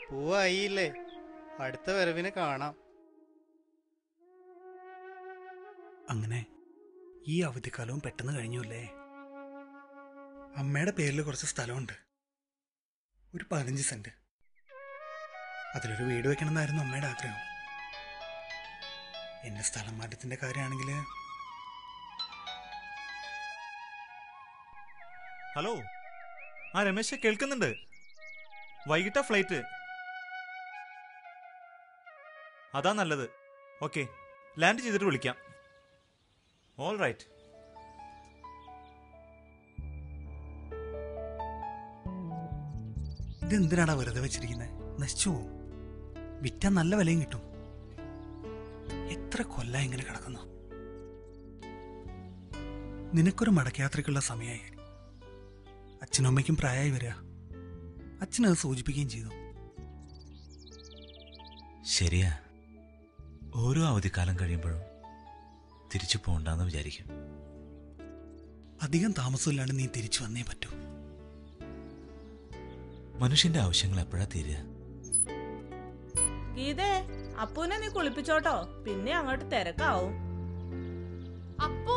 പൂവായില്ലേ അടുത്ത വരവിന് കാണാം അങ്ങനെ ഈ അവധിക്കാലവും പെട്ടെന്ന് കഴിഞ്ഞു അല്ലേ അമ്മയുടെ പേരിൽ കുറച്ച് സ്ഥലമുണ്ട് ഒരു പതിനഞ്ച് സെന്റ് അതിലൊരു വീട് വെക്കണമെന്നായിരുന്നു അമ്മയുടെ ആഗ്രഹം എന്റെ സ്ഥലം മാറ്റത്തിന്റെ കാര്യമാണെങ്കിൽ ഹലോ ആ രമേശ് കേൾക്കുന്നുണ്ട് വൈകിട്ടാ ഫ്ലൈറ്റ് അതാ നല്ലത് ഓക്കെ ലാൻഡ് ചെയ്തിട്ട് വിളിക്കാം ഓൾ റൈറ്റ് ഇതെന്തിനാടാ വെറുതെ വെച്ചിരിക്കുന്നത് നശിച്ചു പോവും വിറ്റാൻ നല്ല വിലയും കിട്ടും എത്ര കൊല്ല ഇങ്ങനെ കിടക്കുന്നു നിനക്കൊരു മടക്കയാത്രയ്ക്കുള്ള സമയമായി അച്ഛനും അമ്മയ്ക്കും പ്രായമായി വരിക അച്ഛനത് സൂചിപ്പിക്കുകയും ചെയ്തു ശരിയാ ഓരോ അവധിക്കാലം കഴിയുമ്പോഴും തിരിച്ചു പോണ്ടെന്ന് വിചാരിക്കും അധികം താമസമില്ലാണ്ട് നീ തിരിച്ചു വന്നേ പറ്റൂ മനുഷ്യന്റെ ആവശ്യങ്ങൾ എപ്പോഴാ തീരുക ഗീതേ അപ്പൂനെ നീ കുളിപ്പിച്ചോട്ടോ പിന്നെ അങ്ങോട്ട് തിരക്കാവും അപ്പു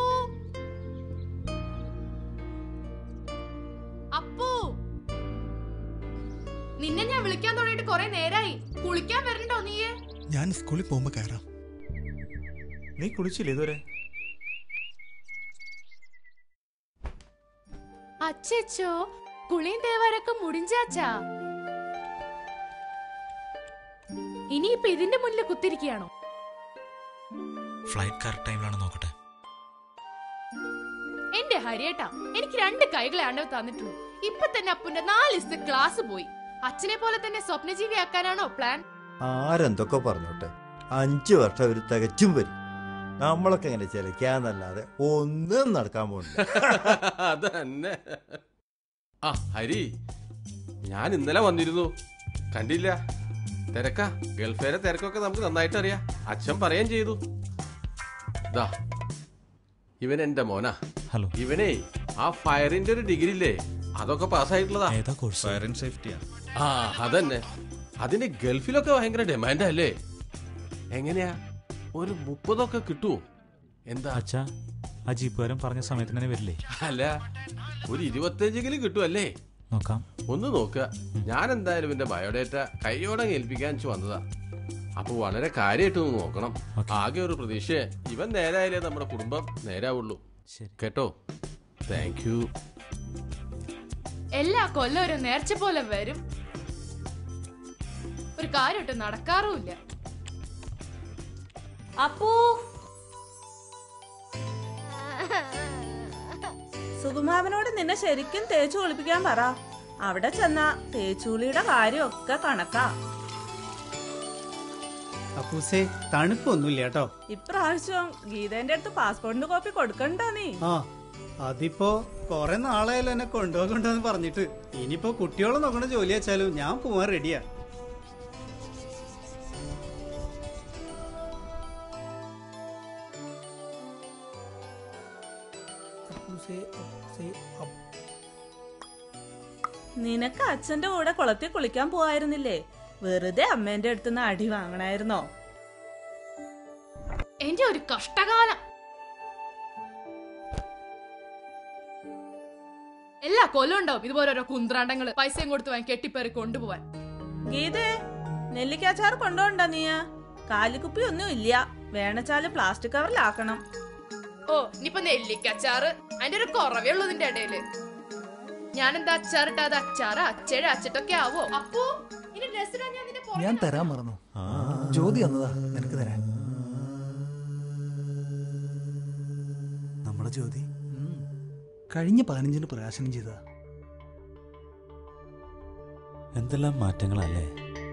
അപ്പു നിന്നെ ഞാൻ വിളിക്കാൻ തുടങ്ങിയിട്ട് കുറെ നേരായി കുളിക്കാൻ വരണ്ടോ നീയെ ഞാൻ സ്കൂളിൽ പോകുമ്പോൾ കയറാം നീ കുളിച്ചില്ലേ ഇതുവരെ അച്ചോ കുളിയും തേവാരൊക്കെ മുടിഞ്ചാച്ചാ ഇനിയിപ്പൊ ഇതിന്റെ മുന്നിൽ കുത്തിരിക്കുകയാണോ ഫ്ലൈറ്റ് കറക്റ്റ് ടൈമിലാണ് നോക്കട്ടെ എന്റെ ഹരിയേട്ടാ എനിക്ക് രണ്ട് കൈകളെ ആണ്ടവ് തന്നിട്ടുള്ളൂ ഇപ്പൊ തന്നെ അപ്പുന്റെ നാല് ദിവസത്തെ ക്ലാസ് പോയി അച്ഛനെ പോലെ തന്നെ സ്വപ്നജീവി ആക്കാനാണോ പ്ലാൻ ആരെന്തൊക്കെ പറഞ്ഞോട്ടെ അഞ്ചു വർഷം ഒരു തികച്ചും വരും നമ്മളൊക്കെ ഇങ്ങനെ ചിലക്കാന്നല്ലാതെ ഒന്നും നടക്കാൻ പോണില്ല അതന്നെ ആ ഹരി ഞാൻ ഇന്നലെ വന്നിരുന്നു കണ്ടില്ല തിരക്കാ ഗൾഫേരെ തിരക്കൊക്കെ നമുക്ക് നന്നായിട്ട് അറിയാം അച്ഛൻ പറയുകയും ചെയ്തു ദാ ഇവൻ എന്റെ മോനാ ഹലോ ഇവനെ ആ ഫയറിന്റെ ഒരു ഡിഗ്രി ഇല്ലേ അതൊക്കെ പാസ്സായിട്ടുള്ളതാ ഏതാ കോഴ്സ് ഫയർ ആൻഡ് സേഫ്റ്റിയാ ആ അതന്നെ അതിന് ഗൾഫിലൊക്കെ ഭയങ്കര ഡിമാൻഡ് അല്ലേ എങ്ങനെയാ ഒരു മുപ്പതൊക്കെ കിട്ടുമോ എന്താ അച്ഛാ ആ ജീപ്പുകാരൻ പറഞ്ഞ സമയത്തിന് തന്നെ വരില്ലേ അല്ല ഒരു ഇരുപത്തഞ്ചെങ്കിലും കിട്ടുമല്ലേ നോക്കാം ഒന്ന് നോക്കുക ഞാൻ എന്തായാലും എന്റെ ബയോഡേറ്റ കൈയോടെ ഏൽപ്പിക്കാൻ വെച്ച് വന്നതാ അപ്പൊ വളരെ കാര്യമായിട്ട് ഒന്ന് നോക്കണം ഓക്കേ. ആകെ ഒരു പ്രതീക്ഷ ഇവൻ നേരായാലേ നമ്മുടെ കുടുംബം നേരാവുള്ളൂ ശരി കേട്ടോ താങ്ക് യു എല്ലാ കൊല്ലം ഒരു നേർച്ച പോലെ വരും ഒരു കാര്യമായിട്ട് നടക്കാറുമില്ല അപ്പൂ സുകുമാവനോട് നിന്നെ ശരിക്കും തേച്ചു കുളിപ്പിക്കാൻ പറ അവിടെ ചെന്നാ തേച്ചുളിയുടെ കാര്യമൊക്കെ കണക്കാ അപ്പൂസേ തണുപ്പൊന്നുമില്ല കേട്ടോ ഇപ്രാവശ്യം ഗീതേന്റെ അടുത്ത് പാസ്പോർട്ടിന്റെ കോപ്പി കൊടുക്കണ്ടോ നീ ആ അതിപ്പോ കൊറേ നാളായാലും എന്നെ കൊണ്ടുപോകണ്ടെന്ന് പറഞ്ഞിട്ട് ഇനിയിപ്പോ കുട്ടികളെ നോക്കണ ജോലി വെച്ചാലും ഞാൻ പോവാൻ റെഡിയാ നിനക്ക് അച്ഛന്റെ കൂടെ കുളത്തിൽ കുളിക്കാൻ പോവായിരുന്നില്ലേ വെറുതെ അമ്മേന്റെ അടുത്തുനിന്ന് അടി വാങ്ങണായിരുന്നോ എന്റെ ഒരു കഷ്ടകാലം എല്ലാ കൊല്ലം ഉണ്ടാവും ഇതുപോലെ ഓരോ കുന്ത്രാണ്ടങ്ങള് പൈസയും കൊടുത്ത് വാങ്ങി കെട്ടിപ്പേറി കൊണ്ടുപോവാൻ ഗീതേ നെല്ലിക്കാച്ചാർ കൊണ്ടുപോണ്ട നീയാ കാലിക്കുപ്പി ഒന്നും ഇല്ല വേണച്ചാല് പ്ലാസ്റ്റിക് കവറിലാക്കണം ഓ ഇനിയിപ്പൊ നെല്ലിക്കച്ചാറ് അതിന്റെ ഒരു കുറവേ ഉള്ളൂ ഇതിന്റെ ഇടയില് ഞാൻ എന്താ അച്ചാറിട്ടാ അത് അച്ചാറ് അച്ചയുടെ അച്ചട്ടൊക്കെ ആവോ അപ്പോ ഇനി ഡ്രസ് ഇടാൻ ഞാൻ നിന്റെ പുറകെ ഞാൻ തരാൻ മറന്നു ജ്യോതി തന്നതാ നിനക്ക് തരാൻ നമ്മുടെ ജ്യോതി കഴിഞ്ഞ പതിനഞ്ചിന് പ്രകാശനം ചെയ്തതാ എന്തെല്ലാം മാറ്റങ്ങളല്ലേ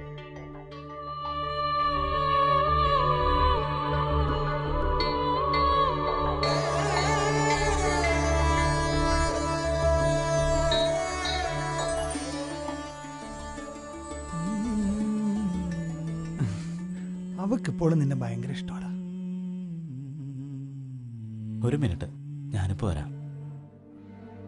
അവക്കിപ്പോഴും നിന്നെ ഭയങ്കര ഇഷ്ടമാണ് ഒരു മിനിറ്റ് ഞാനിപ്പോ വരാം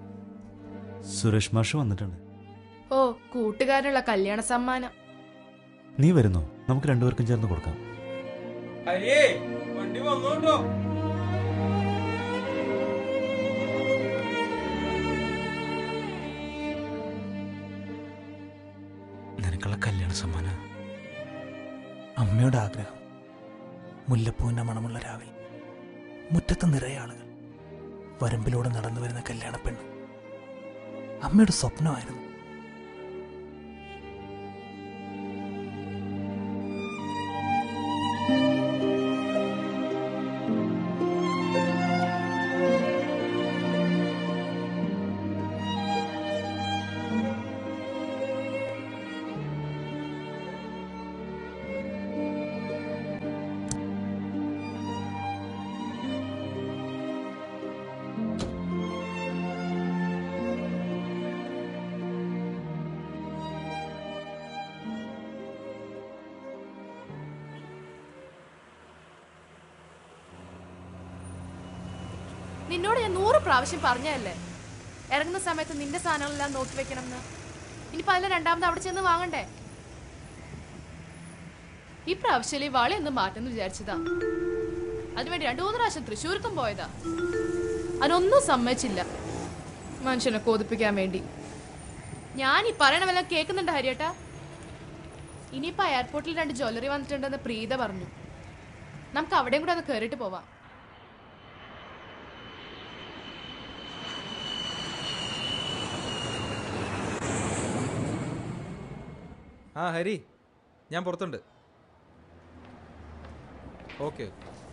സുരേഷ് മാഷ് വന്നിട്ടുണ്ട് ഓ കൂട്ടുകാരനുള്ള കല്യാണ സമ്മാനം നീ വരുന്നോ നമുക്ക് രണ്ടുപേർക്കും ചേർന്ന് കൊടുക്കാം ഹരിയേ വണ്ടി വന്നോട്ടോ നിനക്കുള്ള കല്യാണ സമ്മാനം അമ്മയുടെ ആഗ്രഹം മുല്ലപ്പൂവിൻ്റെ മണമുള്ള രാവിൽ മുറ്റത്ത് നിറയെ ആളുകൾ വരമ്പിലൂടെ നടന്നു വരുന്ന കല്യാണ പെണ്ണ് അമ്മയുടെ സ്വപ്നമായിരുന്നു നിന്നോട് ഞാൻ നൂറ് പ്രാവശ്യം പറഞ്ഞതല്ലേ ഇറങ്ങുന്ന സമയത്ത് നിന്റെ സാധനങ്ങളെല്ലാം നോക്കി വെക്കണം എന്ന് ഇനിയിപ്പോ അതിലെ രണ്ടാമത് അവിടെ ചെന്ന് വാങ്ങണ്ടേ ഈ പ്രാവശ്യം ഈ വളി ഒന്ന് മാറ്റുന്നു വിചാരിച്ചതാ അതിനുവേണ്ടി രണ്ടു മൂന്ന് പ്രാവശ്യം തൃശ്ശൂർക്കും പോയതാ അതിനൊന്നും സമ്മതിച്ചില്ല മനുഷ്യനെ കൊതിപ്പിക്കാൻ വേണ്ടി ഞാൻ ഈ പറയണ വല്ലതും കേൾക്കുന്നുണ്ട് ഹരിയേട്ടാ ഇനിയിപ്പോ എയർപോർട്ടിൽ രണ്ട് ജ്വല്ലറി വന്നിട്ടുണ്ടെന്ന് പ്രീത പറഞ്ഞു നമുക്ക് അവിടെയും കൂടെ ഒന്ന് കയറിയിട്ട് പോവാം ആ ഹരി ഞാൻ പുറത്തുണ്ട് ഓക്കെ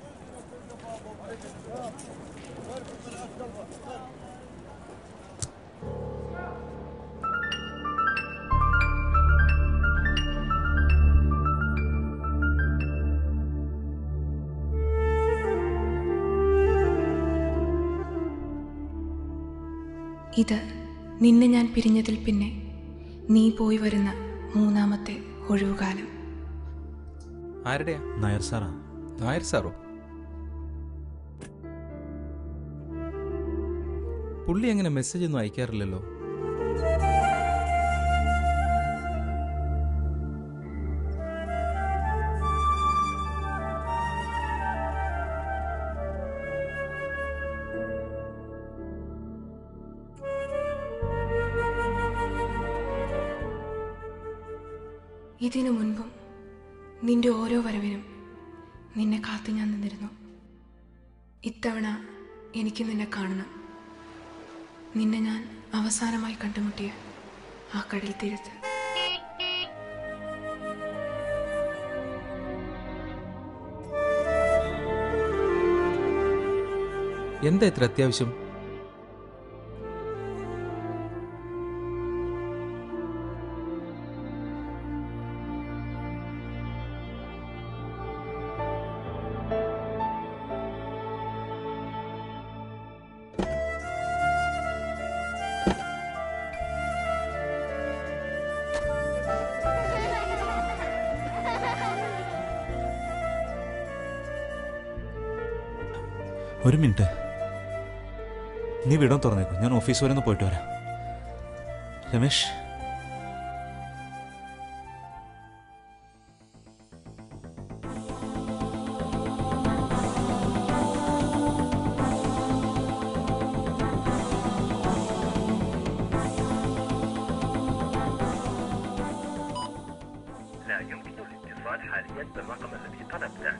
ഇത് നിന്നെ ഞാൻ പിരിഞ്ഞതിൽ പിന്നെ നീ പോയി വരുന്ന മൂന്നാമത്തെ ഒഴിവുകാലം ആരുടെയാ നായർ സാറാ നായർ സാറോ പുള്ളി അങ്ങനെ മെസ്സേജ് ഒന്നും അയക്കാറില്ലല്ലോ ഇതിനു മുൻപും നിന്റെ ഓരോ വരവിനും നിന്നെ കാത്തു ഞാൻ നിന്നിരുന്നു ഇത്തവണ എനിക്ക് നിന്നെ കാണണം നിന്നെ ഞാൻ അവസാനമായി കണ്ടുമുട്ടിയ ആ കടൽ തീരത്ത് എന്താ ഇത്ര അത്യാവശ്യം ഒരു മിനിറ്റ് നീ വിടം തുറന്നേക്കും ഞാൻ ഓഫീസ് വരെ ഒന്ന് പോയിട്ട് വരാം രമേശ് لا يمكن الاتصال حاليا بالرقم الذي طلبته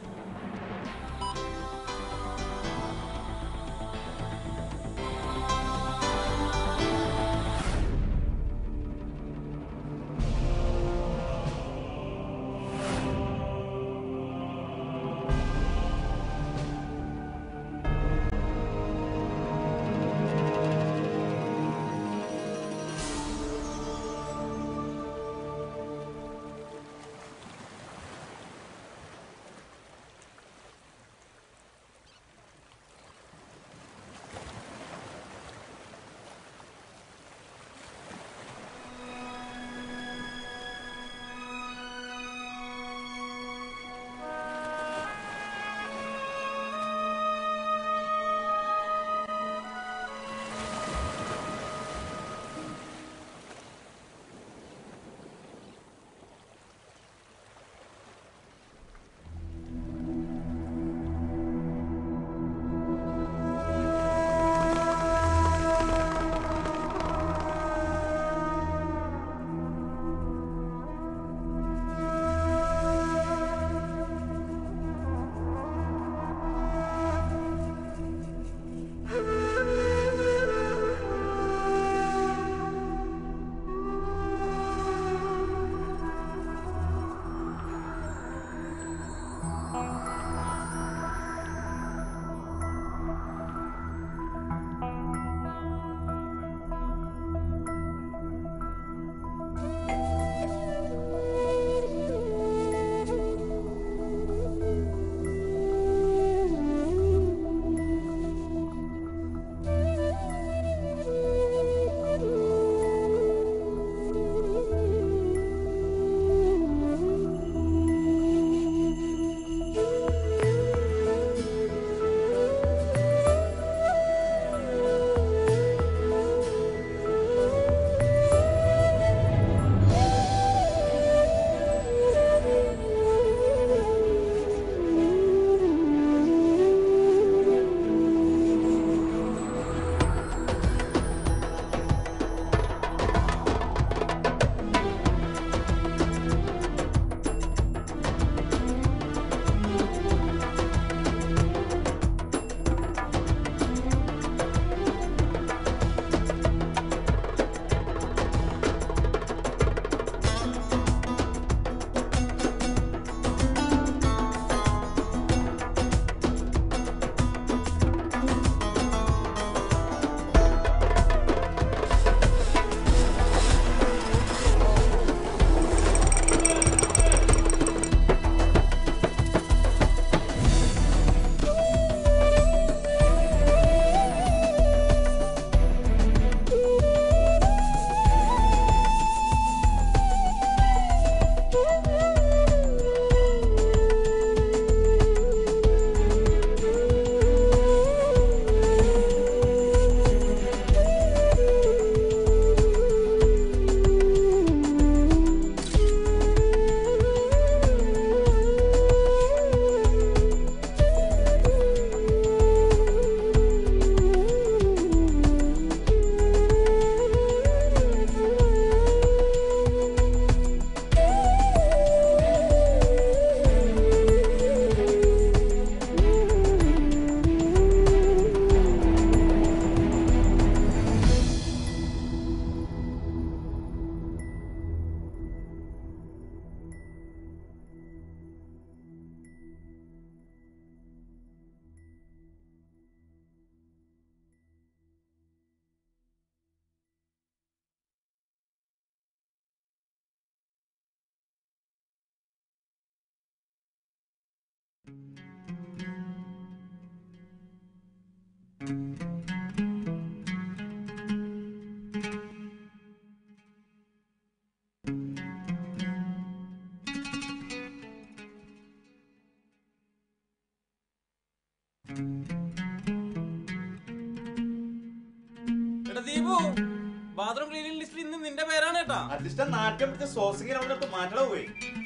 എടാ ദീപു ബാത്റൂം ക്ലീനിങ് ലിസ്റ്റിൽ ഇന്ന് നിന്റെ പേരാണ് കേട്ടാ അറ്റ്ലീസ്റ്റ് നാട്ടിൽ പിടിച്ച സോസിങ് അവിടെ മാറ്റണ പോയി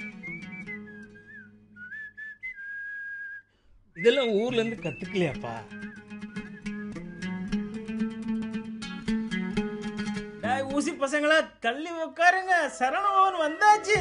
இதெல்லாம் ஊர்ல இருந்து கத்துக்கலையாப்பா டேய் ஊசி பசங்களா தள்ளி உட்காருங்க சரணபவன் வந்தாச்சு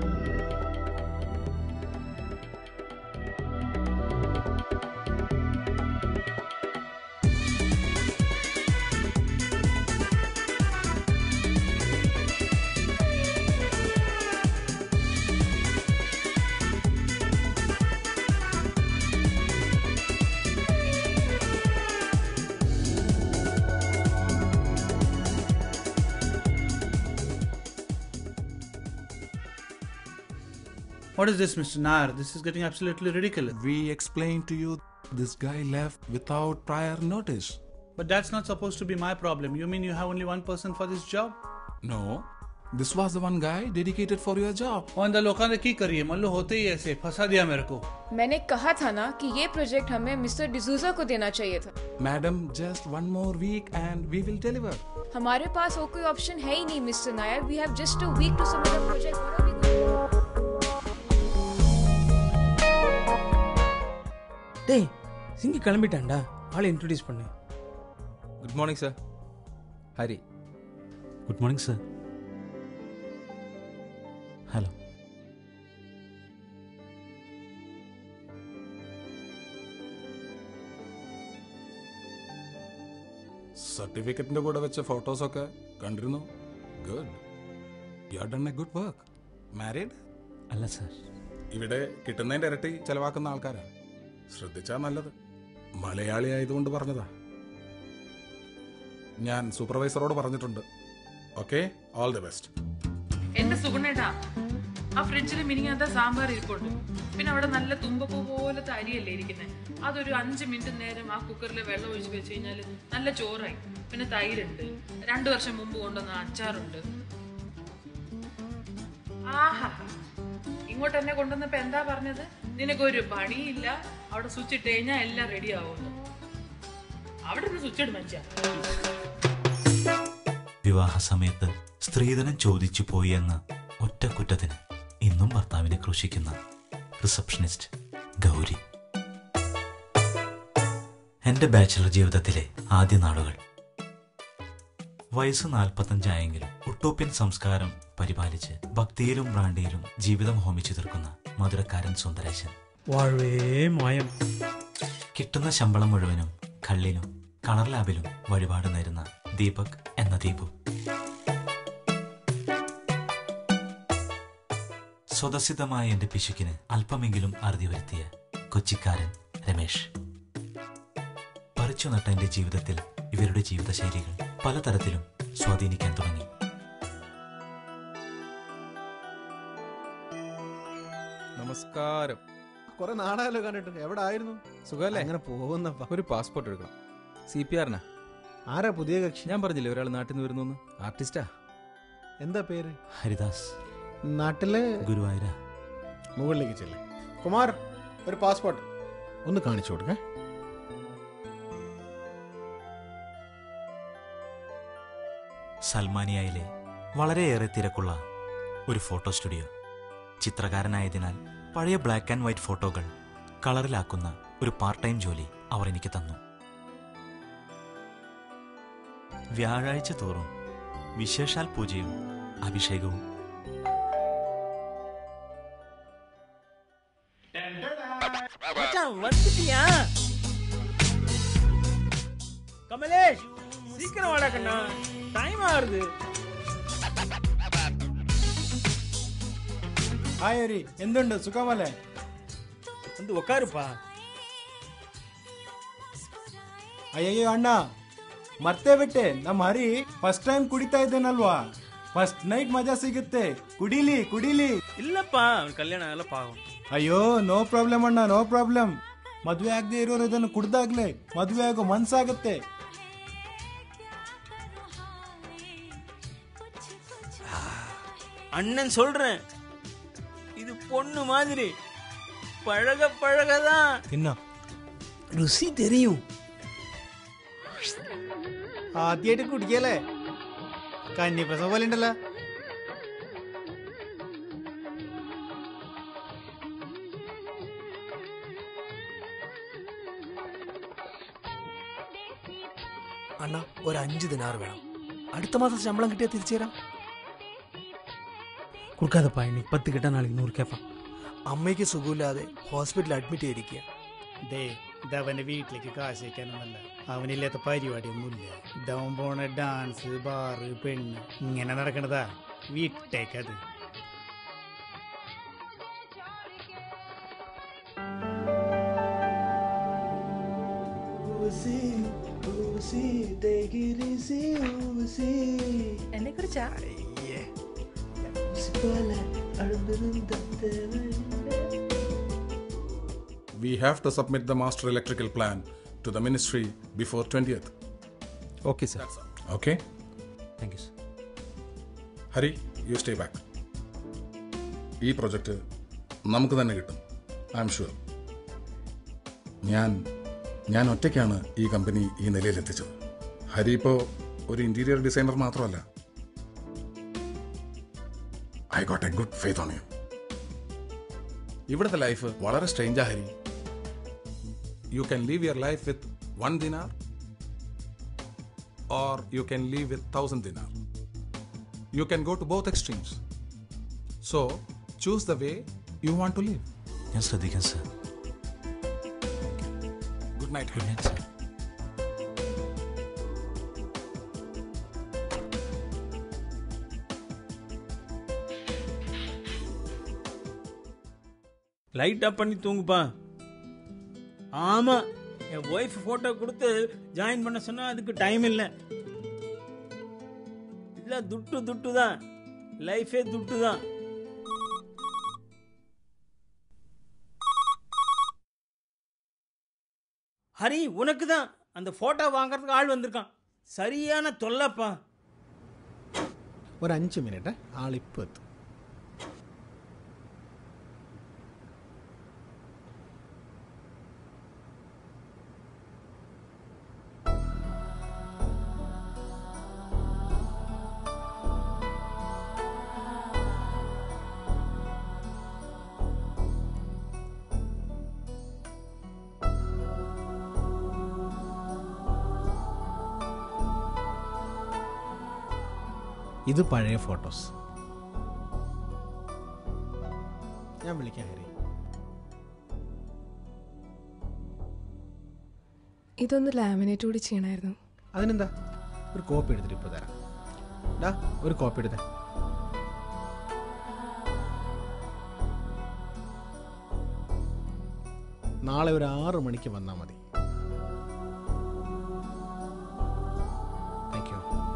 What is this, Mr. Nair? This is getting absolutely ridiculous. We explained to you this guy left without prior notice. But that's not supposed to be my problem. You mean you have only one person for this job? No, this was the one guy dedicated for your job. और अंदर लोगों ने की करी है मान लो होते ही ऐसे फंसा दिया मेरे को मैंने कहा था ना कि ये प्रोजेक्ट हमें मिस्टर डिसूजा को देना चाहिए था Madam, just one more week and we will deliver. हमारे पास और कोई ऑप्शन है ही नहीं mister Nair we have just a week to submit the project what are we going டேய் சிங்கி கிளம்பிட்டான்டா ஆளை இன்ட்ரடியூஸ் பண்ணு good morning sir Hari good morning sir hello സർട്ടിഫിക്കറ്റിന്റെ കൂടെ വെച്ച ഫോട്ടോസ് ഒക്കെ കണ്ടിരുന്നു good you are done a good work married അല്ല സർ ഇവിടെ കിട്ടുന്നതിന്റെ ഇരട്ടി ചെലവാക്കുന്ന ആൾക്കാരാ ശ്രദ്ധിച്ചാ നല്ലത് മലയാളി ആയതുകൊണ്ട് പറഞ്ഞതാ ഞാൻ സൂപ്പർവൈസറോട് പറഞ്ഞിട്ടുണ്ട് ഓക്കെ ഓൾ ദി ബെസ്റ്റ് എന്റെ സുഗുണേട്ടാ ആ ഫ്രിഡ്ജിൽ മിനിങ്ങാത്ത സാമ്പാർ ഇരിപ്പുണ്ട് പിന്നെ അവിടെ നല്ല തുമ്പപ്പൂ പോലത്തെ അരിയല്ലേ ഇരിക്കുന്നത് അതൊരു അഞ്ച് മിനിറ്റ് നേരം ആ കുക്കറിൽ വെള്ളം ഒഴിച്ച് വെച്ച് കഴിഞ്ഞാൽ നല്ല ചോറായി പിന്നെ തൈരുണ്ട് രണ്ടു വർഷം മുമ്പ് കൊണ്ടുവന്ന അച്ചാറുണ്ട് ആഹാ ഇങ്ങോട്ട് എന്നെ കൊണ്ടുവന്നപ്പോ എന്താ പറഞ്ഞത് നിനക്കൊരു പണിയില്ല അവിടെ സ്വിച്ച് ഇട്ട് കഴിഞ്ഞാൽ എല്ലാം റെഡി ആവുന്നു അവിടെ നിന്ന് സ്വിച്ച് ഇടും മനുഷ്യ വിവാഹ സമയത്ത് സ്ത്രീധനം ചോദിച്ചു പോയി എന്ന ഒറ്റ കുറ്റത്തിന് ഇന്നും ഭർത്താവിനെ ക്രൂശിക്കുന്ന റിസപ്ഷനിസ്റ്റ് ഗൗരി എന്റെ ബാച്ചിലർ ജീവിതത്തിലെ ആദ്യ നാളുകൾ വയസ്സ് നാൽപ്പത്തഞ്ചായെങ്കിലും ഉട്ടോപ്യൻ സംസ്കാരം പരിപാലിച്ച് ഭക്തിയിലും ബ്രാണ്ടിയിലും ജീവിതം ഹോമിച്ചു തീർക്കുന്ന മധുരക്കാരൻ സുന്ദരേശൻ വാഴവേ മായം കിട്ടുന്ന ശമ്പളം മുഴുവനും കള്ളിനും കളർ ലാബിലും വഴിപാട് നേരുന്ന ദീപക് എന്ന ദീപു സ്വതസിദ്ധമായ എന്റെ പിശുക്കിന് അല്പമെങ്കിലും അറുതി വരുത്തിയ കൊച്ചിക്കാരൻ രമേശ് പറിച്ചു നട്ട എന്റെ ജീവിതത്തിൽ ഇവരുടെ ജീവിതശൈലികൾ പലതരത്തിലും സ്വാധീനിക്കാൻ തുടങ്ങി നമസ്കാരം കുറെ നാളായല്ലോ കണ്ടിട്ട് എവിടെ ആയിരുന്നു സുഖല്ലേ അങ്ങനെ പോകുന്നപ്പ ഒരു പാസ്പോർട്ട് എടുക്കണം സി പി ആറിനാ ആരാ പുതിയ കക്ഷി ഞാൻ പറഞ്ഞില്ലേ ഒരാൾ നാട്ടിൽ നിന്ന് വരുന്നു ആർട്ടിസ്റ്റാ എന്താ പേര് ഹരിദാസ് നാട്ടിലെ ഗുരുവായൂര മുകളിലേക്ക് ചെല്ലേ കുമാർ ഒരു പാസ്പോർട്ട് ഒന്ന് കാണിച്ചു കൊടുക്കേ സൽമാനിയയിലെ വളരെയേറെ തിരക്കുള്ള ഒരു ഫോട്ടോ സ്റ്റുഡിയോ ചിത്രകാരനായതിനാൽ പഴയ ബ്ലാക്ക് ആൻഡ് വൈറ്റ് ഫോട്ടോകൾ കളറിലാക്കുന്ന ഒരു പാർട്ട് ടൈം ജോലി അവർ എനിക്ക് തന്നു വ്യാഴാഴ്ച തോറും വിശേഷാൽ പൂജയും അഭിഷേകവും மச்சான் வந்துட்டியா கமலேஷ் சீக்கிரம் வாடா கண்ணா டைம் ஆகுது ഹായ് ഹരി എന്തുണ്ട് സുഖമല്ലേ வந்து உட்காருப்பா ಅಯ್ಯಯ್ಯೋ ಅಣ್ಣ ಮರ್ತೇ ಬಿಟ್ಟೆ ನಮ್ಮ ಹರಿ ಫಸ್ಟ್ ಟೈಮ್ ಕುಡಿತಾ ಇದ್ದೇನಲ್ವಾ ಫಸ್ಟ್ ನೈಟ್ ಮಜಾ ಸಿಗುತ್ತೆ ಕುಡಿಲಿ ಕುಡಿಲಿ இல்லப்பா அவன் கல்யாணம் ஆகல பாவம் ಅಯ್ಯೋ ನೋ ಪ್ರಾಬ್ಲಮ್ ಅಣ್ಣ ನೋ ಪ್ರಾಬ್ಲಮ್ ಮದುವೆ ಆಗದೆ ಇರೋರು ಇದನ್ನು ಕುಡ್ದಾಗ್ಲೇ ಮದುವೆ ಆಗೋ ಮನ್ಸಾಗತ್ತೆ அண்ணன் சொல்றேன் இது பொண்ணு மாதிரி பழக பழகதான் ತಿನ್ನ ருசி தெரியும் ആദ്യമായിട്ട് കുടിക്കല്ലേ കന്നിപ്രസവ പോലെ ഉണ്ടല്ലോ അണ്ണ ഒരു അഞ്ച് ദിനാറ് വേണം അടുത്ത മാസം ശമ്പളം കിട്ടിയാൽ തിരിച്ചു തരാം കൊടുക്കാതപ്പാ ഇനി പത്ത് കിട്ടാൻ നാளைக்கு നൂറ് കേപ്പാ അമ്മയ്ക്ക് സുഖമില്ലാതെ ഹോസ്പിറ്റലിൽ അഡ്മിറ്റ് ചെയ്തിരിക്കുക ദേ ഇതവന്റെ വീട്ടിലേക്ക് കാശ് വയ്ക്കാനൊന്നല്ല അവനില്ലാത്ത പരിപാടിയൊന്നുമില്ല ഇതവൻ പോണ ഡാൻസ് ബാറ് പെണ്ണ് ഇങ്ങനെ നടക്കണതാ വിട്ടേക്കത് എന്നെ കുറിച്ചാ We have to submit the master electrical plan to the ministry before 20th. Okay, sir. Okay? Thank you sir Hari you stay back ഈ പ്രൊജക്റ്റ് നമുക്ക് തന്നെ കിട്ടും ഐ എം ഷുവർ ഞാൻ ഞാൻ ഒറ്റയ്ക്കാണ് ഈ കമ്പനി ഈ നിലയിലെത്തിച്ചത് ഹരി ഇപ്പോൾ ഒരു ഇന്റീരിയർ ഡിസൈനർ മാത്രമല്ല I got a good faith on you ഇവിടുത്തെ ലൈഫ് വളരെ സ്ട്രേഞ്ചാ Hari you can leave your life with one dinar or you can leave with thousand dinar you can go to both extremes. So, choose the way you want to live. ഞാൻ ശ്രദ്ധിക്കാം sir Good night. Good night sir light off பண்ணி தூங்குப்பா ஆமா என் wife photo கொடுத்து join பண்ண சொன்னா அதுக்கு டைம் இல்லை இல்ல துட்டு துட்டு தான் லைஃபே துட்டு தான் ஹரி உனக்கு தான் அந்த போட்டோ வாங்குறதுக்கு ஆள் வந்திருக்கான் சரியான தொல்லப்பா ഒരു അഞ്ച് മിനിറ്റ് ആളിപ്പോൾ എത്തും ഇത് പഴയ ഫോട്ടോസ് ഞാൻ വിളിക്കാം ഹരി ഇതൊന്ന് ലാമിനേറ്റ് കൂടി ചെയ്യണമായിരുന്നു അതിനെന്താ ഒരു കോപ്പി എടുത്തിട്ട് ഇപ്പോൾ തരാം ഡാ ഒരു കോപ്പി എടുത്തേ നാളെ ഒരു ആറ് മണിക്ക് വന്നാൽ മതി thank you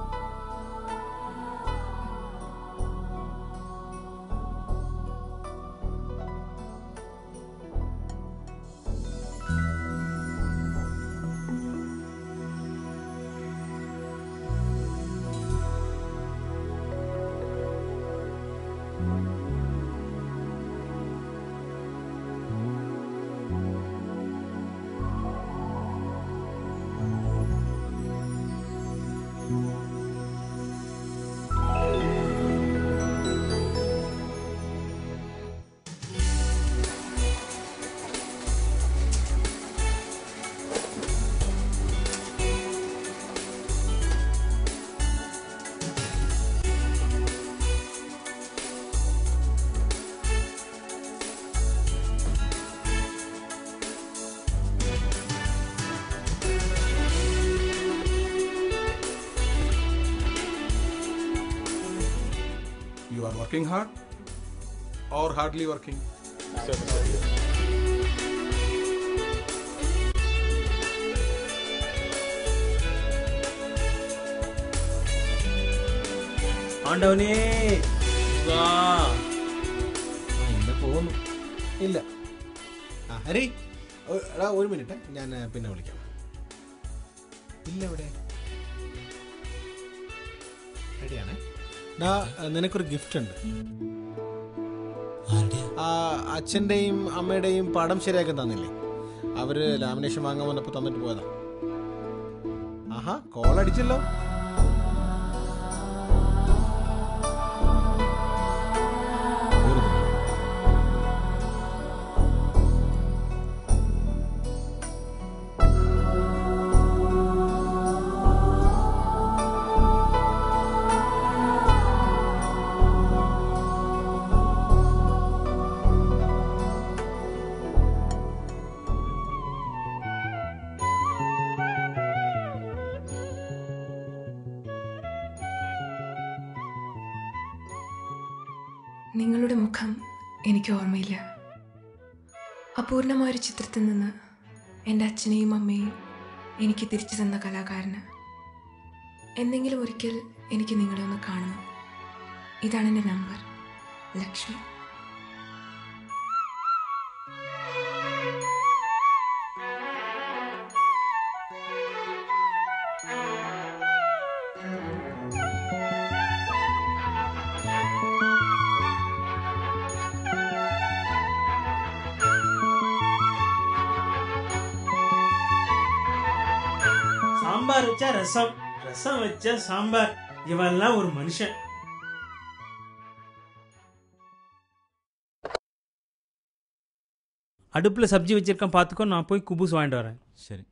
You are working hard or hardly working? ஆண்டவனே வா. ഇന്ന് പോകുന്നു ഇല്ല ആ ഹരി ഒ- എടാ ഒരു മിനിറ്റ് ഞാൻ ആ, പിന്നെ വിളിക്കാം ഇല്ല ഇവിടെ റെഡിയാണേ ഡാ നിനക്കൊരു ഗിഫ്റ്റ് ഉണ്ട് ആ അച്ഛൻ്റെയും അമ്മയുടെയും പടം ശരിയാക്കി തന്നില്ലേ അവര് ലാമിനേഷൻ വാങ്ങാൻ വന്നപ്പോൾ തന്നിട്ട് പോയതാ ആഹാ കോൾ അടിച്ചല്ലോ നിങ്ങളുടെ മുഖം എനിക്ക് ഓർമ്മയില്ല അപൂർണമായൊരു ചിത്രത്തിൽ നിന്ന് എൻ്റെ അച്ഛനെയും അമ്മയും എനിക്ക് തിരിച്ചു തന്ന കലാകാരന് എന്തെങ്കിലും ഒരിക്കൽ എനിക്ക് നിങ്ങളെ ഒന്ന് കാണണം ഇതാണ് എൻ്റെ നമ്പർ ലക്ഷ്മി சாம்பார் வச்சா ரசம் ரசம் வச்சா சாம்பார் இவெல்லாம் ஒரு மனுஷன் அடுப்பில் சப்ஜி வச்சிருக்கேன் பார்த்துக்கோ நான் போய் குபூஸ் வாங்கிட்டு வரேன் சரி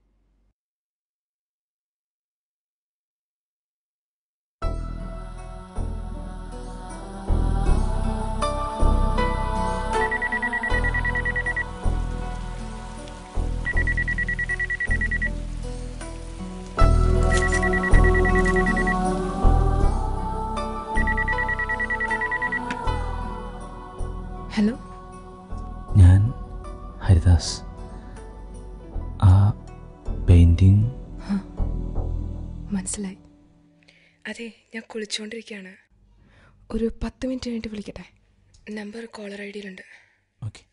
ഹലോ ഞാൻ ഹരിദാസ് ആ പെയിൻറ്റിങ് മനസ്സിലായി അതെ ഞാൻ കുളിച്ചുകൊണ്ടിരിക്കുകയാണ് ഒരു പത്ത് മിനിറ്റ് കഴിഞ്ഞിട്ട് വിളിക്കട്ടെ നമ്പർ കോളർ ഐ ഡിയിലുണ്ട് ഓക്കെ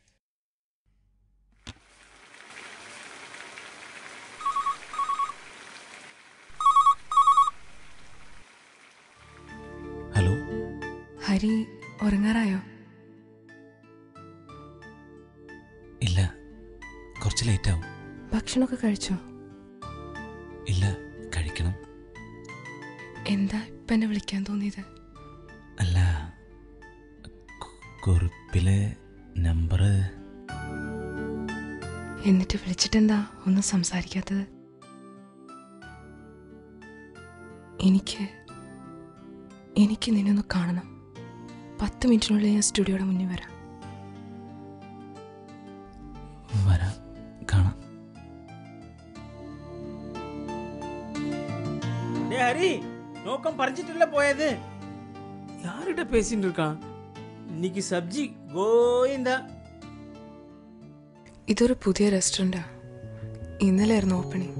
ഹലോ ഹരി ഉറങ്ങാറായോ ഇല്ല കുറച്ച് ലേറ്റ് ആവും ഭക്ഷണമൊക്കെ കഴിച്ചോ ഇല്ല കഴിക്കണം എന്താ ഇപ്പം എന്നെ വിളിക്കാൻ തോന്നിയത് അല്ല കു- കുറിപ്പിലെ നമ്പർ എന്നിട്ട് വിളിച്ചിട്ടെന്താ ഒന്നും സംസാരിക്കാത്തത് എനിക്ക് എനിക്ക് നിന്നെ ഒന്ന് കാണണം പത്ത് മിനിറ്റിനുള്ളിൽ ഞാൻ സ്റ്റുഡിയോയുടെ മുന്നിൽ വരാം വരാം കാണാം டே ஹரி நோக்கம் பறிச்சிட்டுல போயது யார்கிட்ட பேசிட்டு இருக்கான் இன்னைக்கு சப்ஜி கோயிந்தா ഇതൊരു പുതിയ റെസ്റ്റോറൻറ്റാ ഇന്നലെ ആയിരുന്നു ഓപ്പണിംഗ്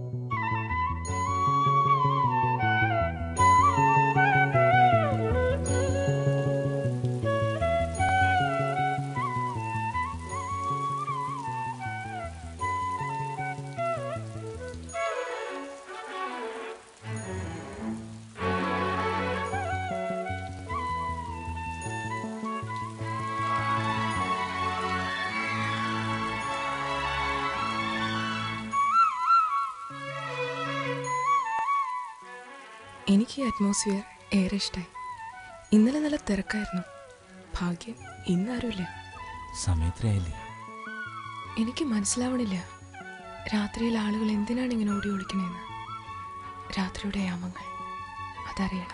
എനിക്ക് ഈ അറ്റ്മോസ്ഫിയർ ഏറെ ഇഷ്ടമായി ഇന്നലെ നല്ല തിരക്കായിരുന്നു ഭാഗ്യം ഇന്നാരുമില്ല സമയത്തിലായില്ലേ എനിക്ക് മനസ്സിലാവണില്ല രാത്രിയിൽ ആളുകൾ എന്തിനാണ് ഇങ്ങനെ ഓടി ഒളിക്കണേന്ന് രാത്രിയുടെ യാമങ്ങൾ അതറിയണം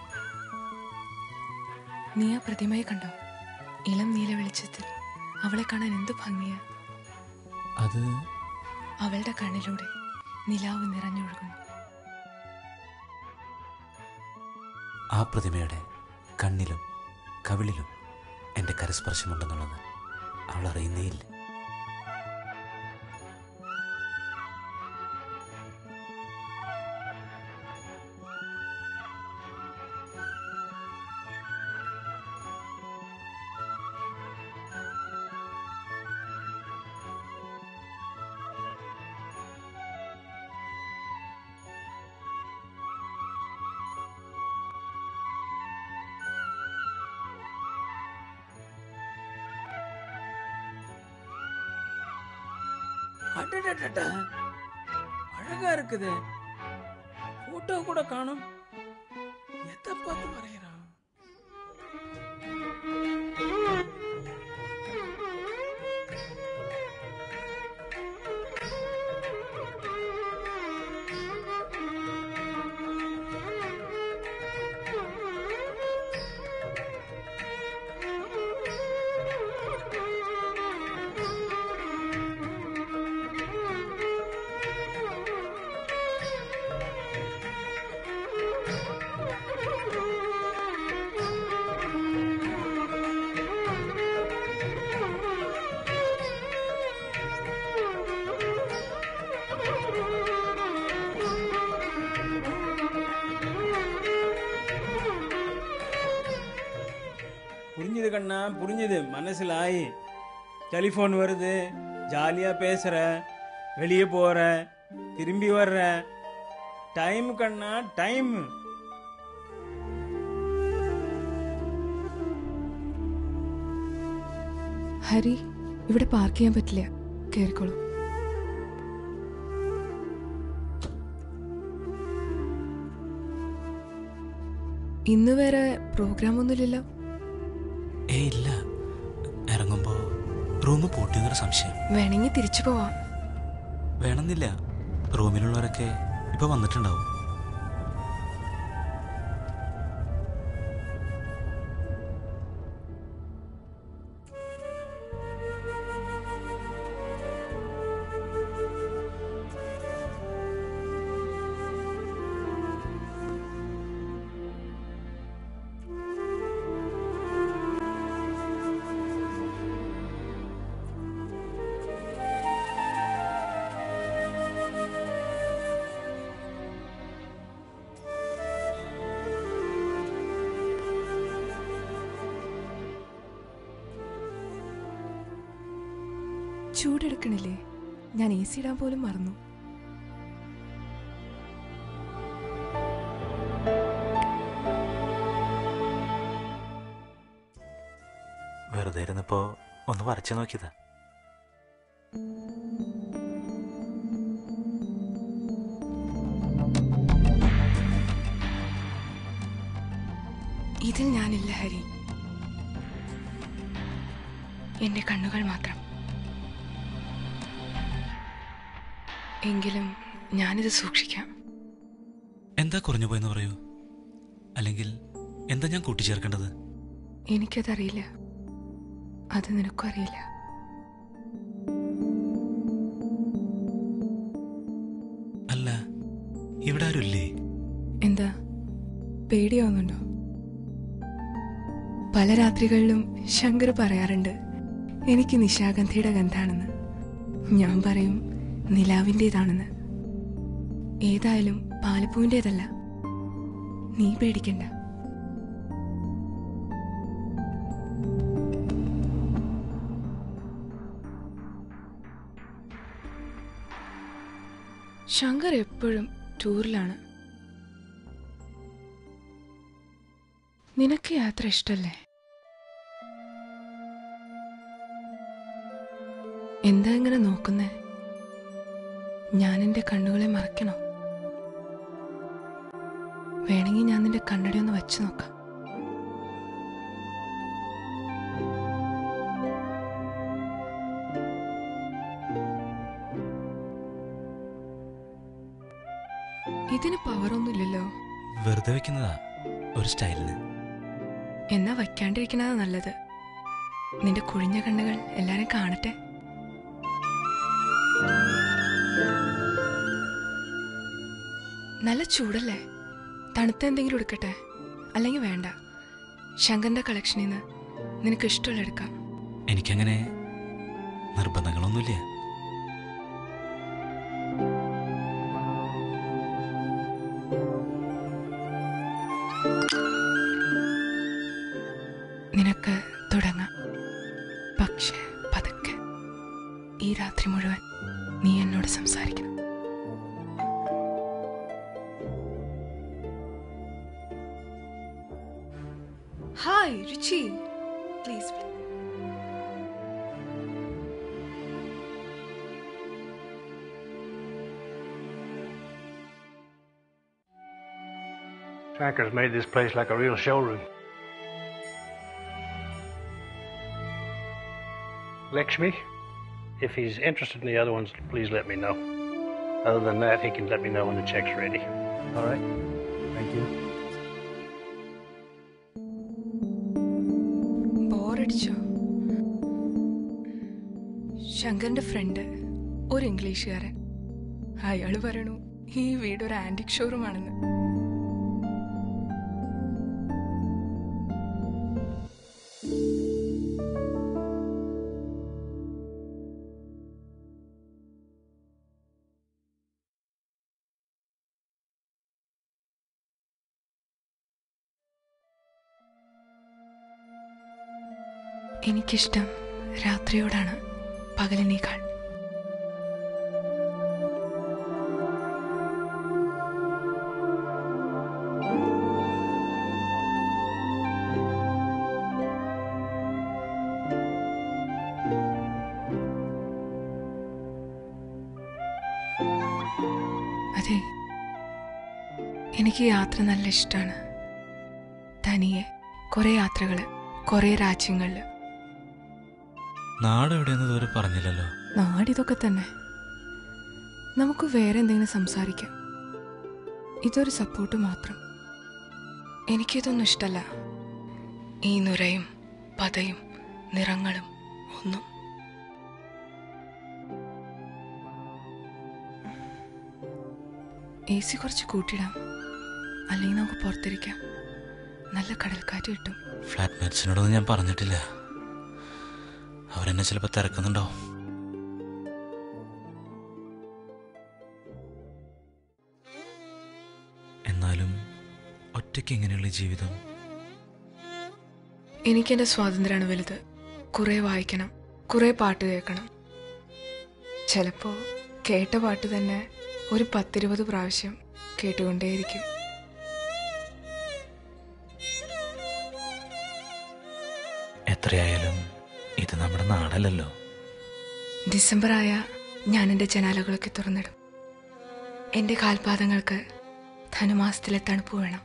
നീ ആ പ്രതിമയെ കണ്ടോ ഇളം നീല വെളിച്ചത്തിൽ അവളെ കാണാൻ എന്ത് ഭംഗിയാ അത് അവളുടെ കണ്ണിലൂടെ നിലാവ് നിറഞ്ഞൊഴുകുന്നു ആ പ്രതിമയുടെ കണ്ണിലും കവിളിലും എൻ്റെ കരസ്പർശമുണ്ടെന്നുള്ളത് അവൾ അറിയുന്നേയില്ല அடடடடா. அழகா இருக்குது போட்டோ கூட காணும் எதை பார்த்து வரைகிறான் புரிஞ்சுது கண்ணா புரிஞ்சுது மனசில் ஆயி டெலிஃபோன் வருது ஜாலியாக பேசுகிற வெளியே போகிற திரும்பி வர்ற டைம் கண்ணா டைம் ഹരി ഇവിടെ പാർക്ക് ചെയ്യാൻ പറ്റില്ല കയറിക്കോളൂ ഇന്ന് വേറെ പ്രോഗ്രാം ഒന്നുമില്ലല്ലോ ഏ ഇല്ല ഇറങ്ങുമ്പോ റൂം പൂട്ടിയെന്നൊരു സംശയം വേണമെങ്കിൽ തിരിച്ചു പോവാം വേണമെന്നില്ല റൂമിലുള്ളവരൊക്കെ ഇപ്പൊ വന്നിട്ടുണ്ടാവും ചൂടെടുക്കണില്ലേ ഞാൻ എ സി ഇടാൻ പോലും മറന്നു വെറുതെ ഇരുന്നപ്പോ ഒന്ന് വരച്ചു നോക്കിയതാ ഇതിൽ ഞാനില്ല ഹരി എന്റെ കണ്ണുകൾ മാത്രം എങ്കിലും ഞാനിത് സൂക്ഷിക്കാം എന്താ കുറഞ്ഞു പോയെന്ന് പറയൂ അല്ലെങ്കിൽ എന്താ ഞാൻ കൂട്ടിച്ചേർക്കേണ്ടത് എനിക്കതറിയില്ല അത് നിനക്കും അറിയില്ല അല്ല ഇവിടെ ആരുമില്ലേ എന്താ പേടിയാവുന്നുണ്ടോ പല രാത്രികളിലും ശങ്കർ പറയാറുണ്ട് എനിക്ക് നിശാഗന്ധിയുടെ ഗന്ധാണെന്ന് ഞാൻ പറയും നിലാവിൻ്റെതാണെന്ന് ഏതായാലും പാലപ്പൂവിൻ്റെതല്ല നീ പേടിക്കണ്ട ശങ്കർ എപ്പോഴും ടൂറിലാണ് നിനക്ക് യാത്ര ഇഷ്ടല്ലേ എന്താ ഇങ്ങനെ നോക്കുന്നേ ഞാൻ എൻ്റെ കണ്ണുകളെ മറയ്ക്കണോ വേണമെങ്കിൽ ഞാൻ നിന്റെ കണ്ണടി ഒന്ന് വച്ചു നോക്കാം ഇതിന് പവറൊന്നുമില്ലല്ലോ വെറുതെ വെക്കുന്നതാ ഒരു സ്റ്റൈലിന് എന്നാ വയ്ക്കാണ്ടിരിക്കണതാ നല്ലത് നിന്റെ കുഴിഞ്ഞ കണ്ണുകൾ എല്ലാരും കാണട്ടെ നല്ല ചൂടല്ലേ തണുത്ത എന്തെങ്കിലും എടുക്കട്ടെ അല്ലെങ്കിൽ വേണ്ട ശങ്കറിന്റെ കളക്ഷനിൽ നിന്ന് നിനക്ക് ഇഷ്ടമുള്ള എടുക്കാം എനിക്കങ്ങനെ നിർബന്ധങ്ങളൊന്നുമില്ല നിനക്ക് തുടങ്ങാം പക്ഷേ പതുക്കെ ഈ രാത്രി മുഴുവൻ നീ എന്നോട് സംസാരിക്കണം hi Ruchi please Thackers made this place like a real showroom. Lakshmi, if he's interested in the other ones, please let me know. Other than that, he can let me know when the check's ready. All right? Thank you. ബോറടിച്ചോ ശങ്കറിന്റെ friend ഒരു ഇംഗ്ലീഷുകാരൻ അയാൾ പറയണു ഈ വീട് ഒരു antique showroom ആണെന്ന് എനിക്കിഷ്ടം രാത്രിയോടാണ് പകലിനേക്കാൾ അതെ എനിക്ക് യാത്ര നല്ല ഇഷ്ടമാണ് തനിയെ കുറേ യാത്രകൾ കുറേ രാജ്യങ്ങളിൽ നാട് എവിടെയെന്ന് ഇതുവരെ പറഞ്ഞില്ലല്ലോ നാടിതൊക്കെ തന്നെ നമുക്ക് വേറെ എന്തെങ്കിലും സംസാരിക്കാം ഇതൊരു സപ്പോർട്ട് മാത്രം എനിക്കിതൊന്നും ഇഷ്ടല്ല ഈ നുരയും പതയും നിറങ്ങളും ഒന്നും എ സി കുറച്ച് കൂട്ടിയിടാം അല്ലെങ്കിൽ നമുക്ക് പുറത്തിരിക്കാം നല്ല കടൽക്കാറ്റ് കിട്ടും ഫ്ലാറ്റ് മേറ്റ്സിനോടൊന്നും ഞാൻ പറഞ്ഞിട്ടില്ല അവരെന്നെ ചിലപ്പോൾ തിരക്കുന്നുണ്ടാവും എന്നാലും ഒറ്റയ്ക്ക് എങ്ങനെയുള്ള ജീവിതം എനിക്കെൻ്റെ സ്വാതന്ത്ര്യമാണ് വലുത് കുറേ വായിക്കണം കുറേ പാട്ട് കേൾക്കണം ചിലപ്പോൾ കേട്ട പാട്ട് തന്നെ ഒരു പത്തിരുപത് പ്രാവശ്യം കേട്ടുകൊണ്ടേയിരിക്കും എത്രയായാലും ഇത് നമ്മുടെ നാടല്ലല്ലോ ഡിസംബർ ആയ ഞാൻ എൻ്റെ ജനാലകളൊക്കെ തുറന്നിടും എൻ്റെ കാൽപാദങ്ങൾക്ക് ധനുമാസത്തിലെ തണുപ്പ് വേണം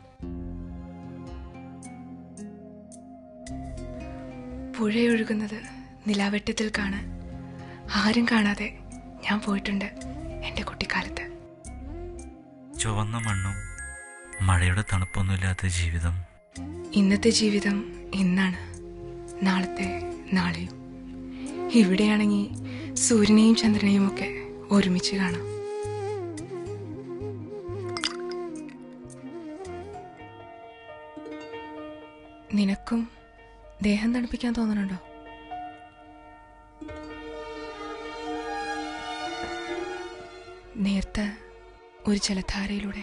പുഴയൊഴുകുന്നത് നിലാവെട്ടത്തിൽ കാണാൻ ആരും കാണാതെ ഞാൻ പോയിട്ടുണ്ട് എൻ്റെ കുട്ടിക്കാലത്ത് ചുവന്ന മണ്ണും മഴയുടെ തണുപ്പൊന്നുമില്ലാത്ത ജീവിതം ഇന്നത്തെ ജീവിതം ഇന്നാണ് നാളത്തെ നാളെയും ഇവിടെയാണെങ്കിൽ സൂര്യനെയും ചന്ദ്രനെയും ഒക്കെ ഒരുമിച്ച് കാണാം നിനക്കും ദേഹം തണുപ്പിക്കാൻ തോന്നണുണ്ടോ നേർത്ത ഒരു ജലധാരയിലൂടെ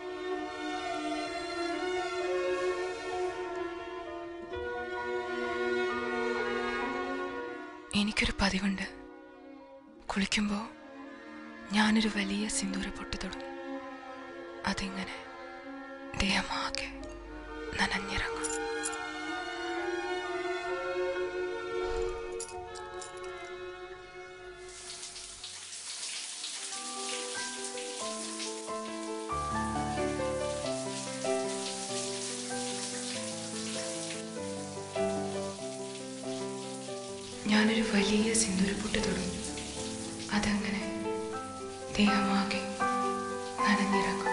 എനിക്കൊരു പതിവുണ്ട് കുളിക്കുമ്പോൾ ഞാനൊരു വലിയ സിന്ദൂര പൊട്ട് തൊടും അതിങ്ങനെ ദേഹമാകെ നനഞ്ഞിറങ്ങും ഞാനൊരു വലിയ സിന്ദൂരപ്പൊട്ട് തൊടും അതങ്ങനെ ദേഹമാകെ നനഞ്ഞിറങ്ങും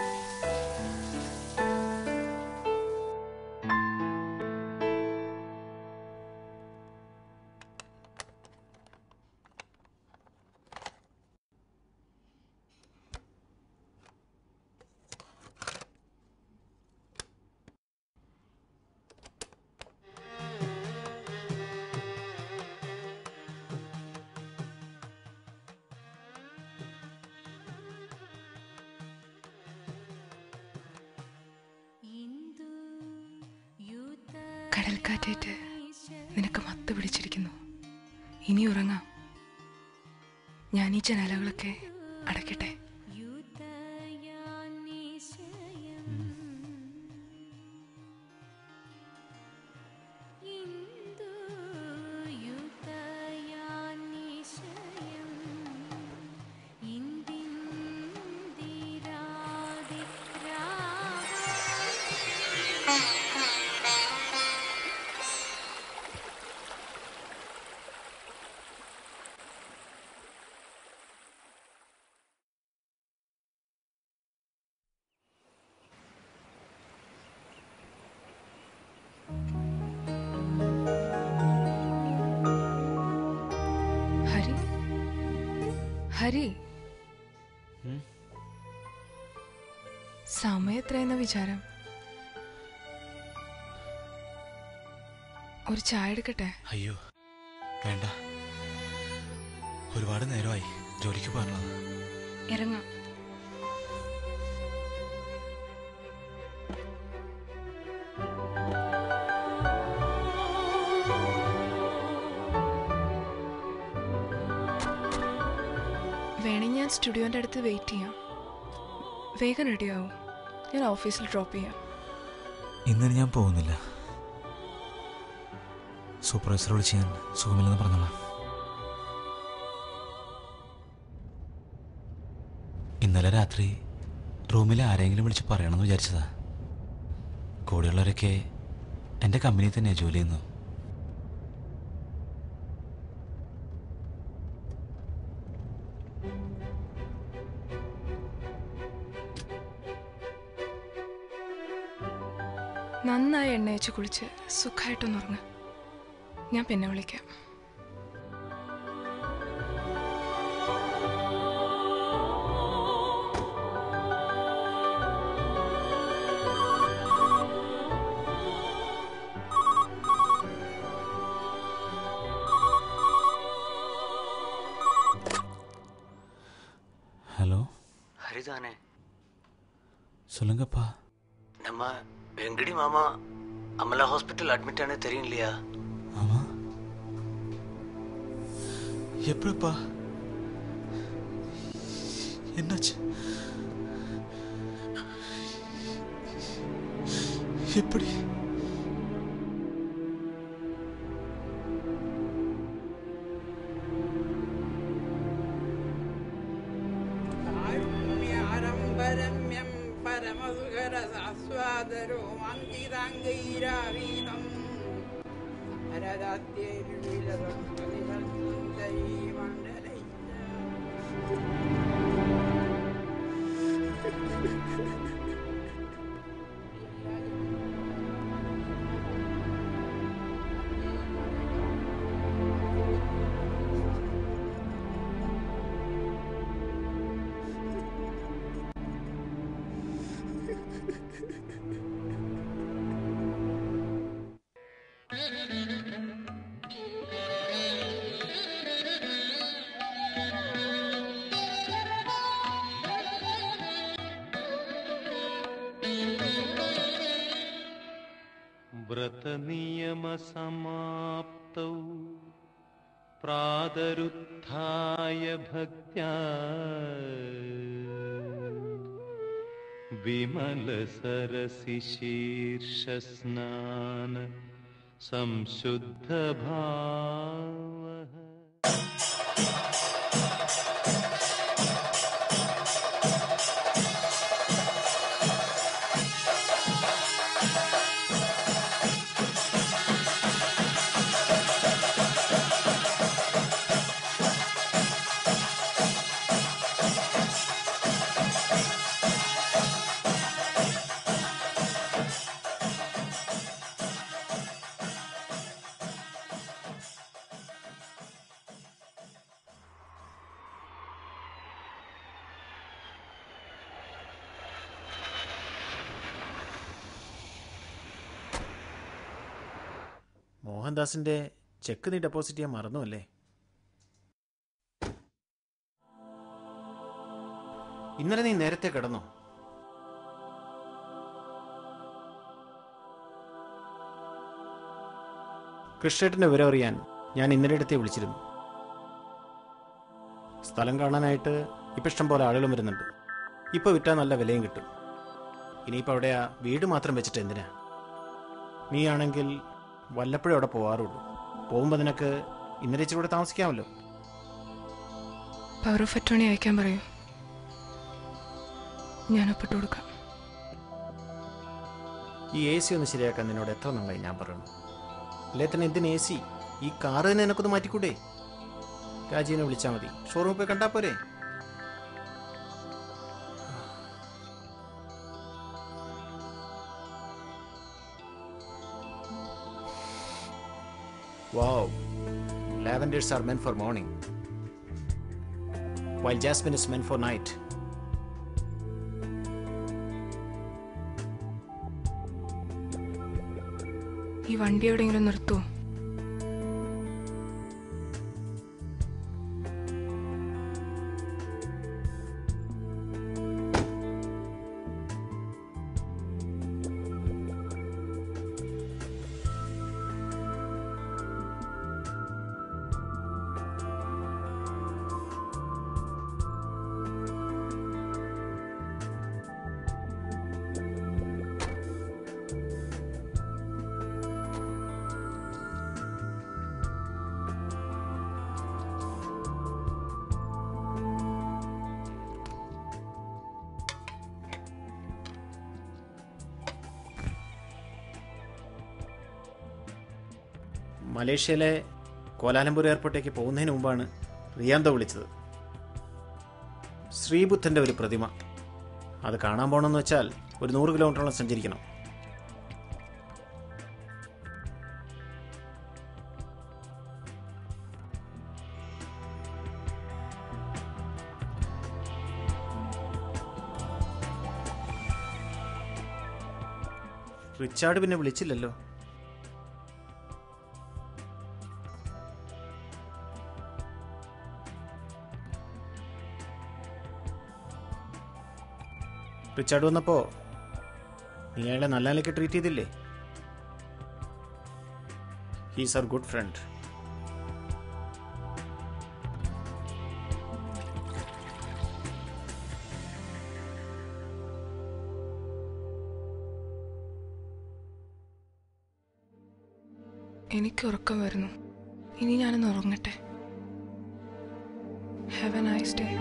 കടൽക്കാറ്റേറ്റ് നിനക്ക് മത്ത് പിടിച്ചിരിക്കുന്നു ഇനി ഉറങ്ങാം ഞാൻ ഈ ജനാലകളൊക്കെ അടയ്ക്കട്ടെ ഇന്ദിരാതി രാ ഹരി സമയം എത്രയെന്ന വിചാരം ഒരു ചായ എടുക്കട്ടെ അയ്യോ വേണ്ട ഒരുപാട് നേരമായി ജോലിക്ക് പോകാനുള്ളത് ഇറങ്ങാം വേണമെങ്കിൽ ഞാൻ സ്റ്റുഡിയോൻ്റെ അടുത്ത് വെയിറ്റ് ചെയ്യാം വേഗം റെഡിയാവും ഞാൻ ഓഫീസിൽ ഡ്രോപ്പ് ചെയ്യാം ഇന്നിന് ഞാൻ പോകുന്നില്ല സൂപ്പർവൈസർ വിളിച്ച് ഞാൻ സുഖമില്ലെന്ന് പറഞ്ഞോളാം ഇന്നലെ രാത്രി റൂമിൽ ആരെങ്കിലും വിളിച്ച് പറയണമെന്ന് വിചാരിച്ചതാ കൂടെയുള്ളവരൊക്കെ എൻ്റെ കമ്പനിയിൽ തന്നെയാണ് ജോലി ചെയ്യുന്നു നന്നായി എണ്ണ വെച്ച് കുളിച്ച് സുഖമായിട്ടൊന്ന് ഉറങ്ങ ഞാൻ പിന്നെ വിളിക്കാം ஹலோ ஹரிதானே சொல்லுங்கப்பா நம்ம வெங்கடி மாமா அமலா ஹாஸ்பிட்டல் அட்மிட் ஆனது தெரியும் இல்லையா ஆமா எப்படிப்பா என்னாச்சு எப்படி കാരുണ്യാരംഭരമ്യം പരമസുഖരസാസ്വാദരോമാങ്കിതാംഗൈരാവീതം ഹരദാത്യൈർവിലസം പ്രതിമന്ദരീമണ്ഡലൈ व्रतनियमसमाप्तौ प्रातरुत्थाय भक्त्या विमलसरसि शीर्षस्नान संशुद्धभावः മോഹൻദാസിന്റെ ചെക്ക് നീ ഡെപ്പോസിറ്റ് ചെയ്യാൻ മറന്നു അല്ലേ ഇന്നലെ നീ നേരത്തെ കിടന്നോ കൃഷ്ണേട്ടൻ്റെ വിവരം അറിയാൻ ഞാൻ ഇന്നലെ അടുത്തേ വിളിച്ചിരുന്നു സ്ഥലം കാണാനായിട്ട് ഇപ്പം ഇഷ്ടം പോലെ ആളുകളും വരുന്നുണ്ട് ഇപ്പോൾ വിറ്റാൽ നല്ല വിലയും കിട്ടും ഇനിയിപ്പോൾ അവിടെ ആ വീട് മാത്രം വെച്ചിട്ട് എന്തിനാ നീയാണെങ്കിൽ വല്ലപ്പോഴും അവിടെ പോവാറുള്ളൂ പോകുമ്പോൾ നിനക്ക് ഇന്നലെ ഇച്ചിരി കൂടെ താമസിക്കാമല്ലോ പവർ ഓഫ് അറ്റോണി അയക്കാൻ പറയൂ ഞാൻ ഒപ്പിട്ട് കൊടുക്കാം ഈ എ സി ഒന്ന് ശരിയാക്കാൻ നിന്നോട് എത്ര നന്നായി ഞാൻ പറയണം അല്ലേ തന്നെ എന്തിന് എ സി ഈ കാറ് തന്നെ എനക്കൊന്ന് മാറ്റിക്കൂടെ രാജീവിനെ വിളിച്ചാൽ മതി ഷോറൂമിൽ പോയി കണ്ടാൽ പോരെ Wow. Lavenders are meant for morning. while Jasmine is meant for night. ഈ വണ്ടി എവിടെയെങ്കിലും നിർത്തുമോ മലേഷ്യയിലെ കോലാലംപൂർ എയർപോർട്ടേക്ക് പോകുന്നതിന് മുമ്പാണ് റിയാന്ത വിളിച്ചത് ശ്രീബുദ്ധൻ്റെ ഒരു പ്രതിമ അത് കാണാൻ പോകണമെന്ന് വെച്ചാൽ ഒരു നൂറ് കിലോമീറ്ററോളം സഞ്ചരിക്കണം റിച്ചാർഡ് പിന്നെ വിളിച്ചില്ലല്ലോ റിച്ചാർഡ് വന്നപ്പോ നീ അയാളെ നല്ല നിലയ്ക്ക് ട്രീറ്റ് ചെയ്തില്ലേ ഹീസ് ആർ ഗുഡ് ഫ്രണ്ട് എനിക്ക് ഉറക്കം വരുന്നു ഇനി ഞാനൊന്ന് ഉറങ്ങട്ടെ have a nice day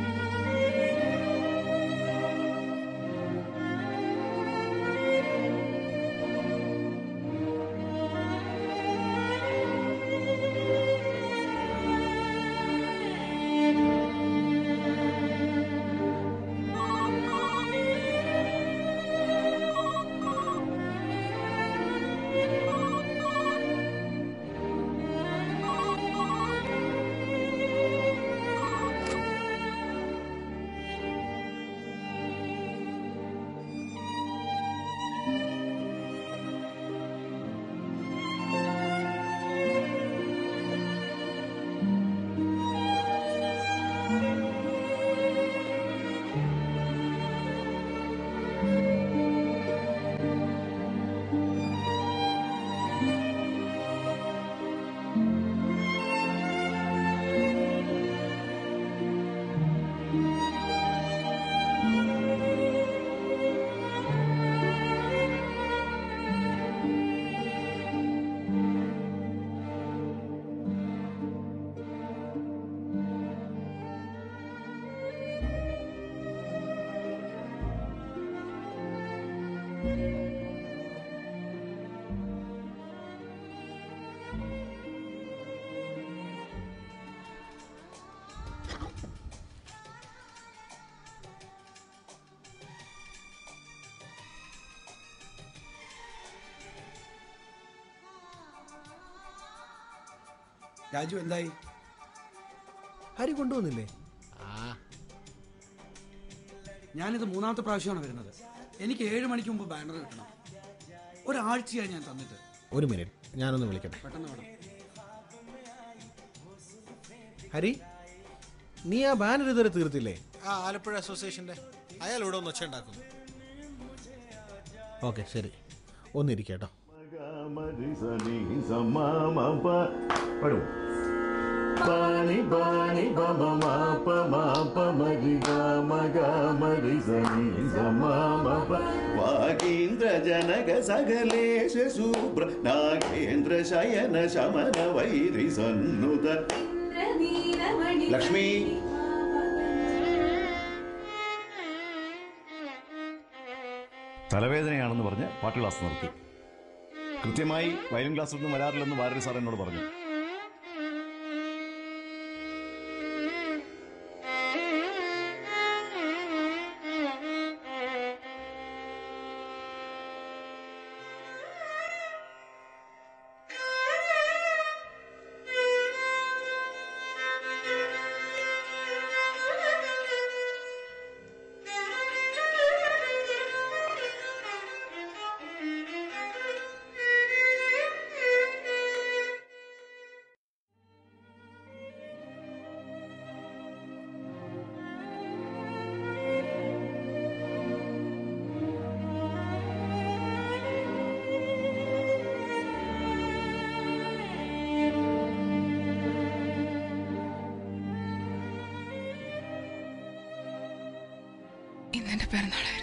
Raju എന്തായി ഹരി കൊണ്ടുവന്നില്ലേ ഞാനിത് മൂന്നാമത്തെ പ്രാവശ്യമാണ് വരുന്നത് എനിക്ക് ഏഴ് മണിക്ക് മുമ്പ് ബാനർ കിട്ടണം ഒരാഴ്ചയായി ഞാൻ തന്നിട്ട് ഒരു മിനിറ്റ് ഞാനൊന്ന് വിളിക്കട്ടെ പെട്ടെന്ന് വേണം ഹരി നീ ആ ബാനർ ഇതുവരെ തീർത്തില്ലേ ആ ആലപ്പുഴ അസോസിയേഷന്റെ അയാൾ ഇവിടെ ഒന്ന് ഒച്ച ഉണ്ടാക്കുന്നു ഓക്കെ ശരി ഒന്നിരിക്കട്ടോ പാനി പാനി പമ മാപ മാപ മരി ഗമ ഗമ രി സനി സമാമ പ വാഗീന്ദ്ര ജനക സകലേശ ശൂബ്ര നാഗേന്ദ്ര ശയന ശമന വൈരി സന്നുത ലക്ഷ്മി തലവേദനയാണെന്ന് പറഞ്ഞ് പാട്ട് ക്ലാസ് നിർത്തി കൃത്യമായി വയലിൻ ക്ലാസ്സിൽ നിന്ന് വരാറില്ലെന്ന് വാരരി സാർ എന്നോട് പറഞ്ഞു പിറന്നാളായിരുന്നു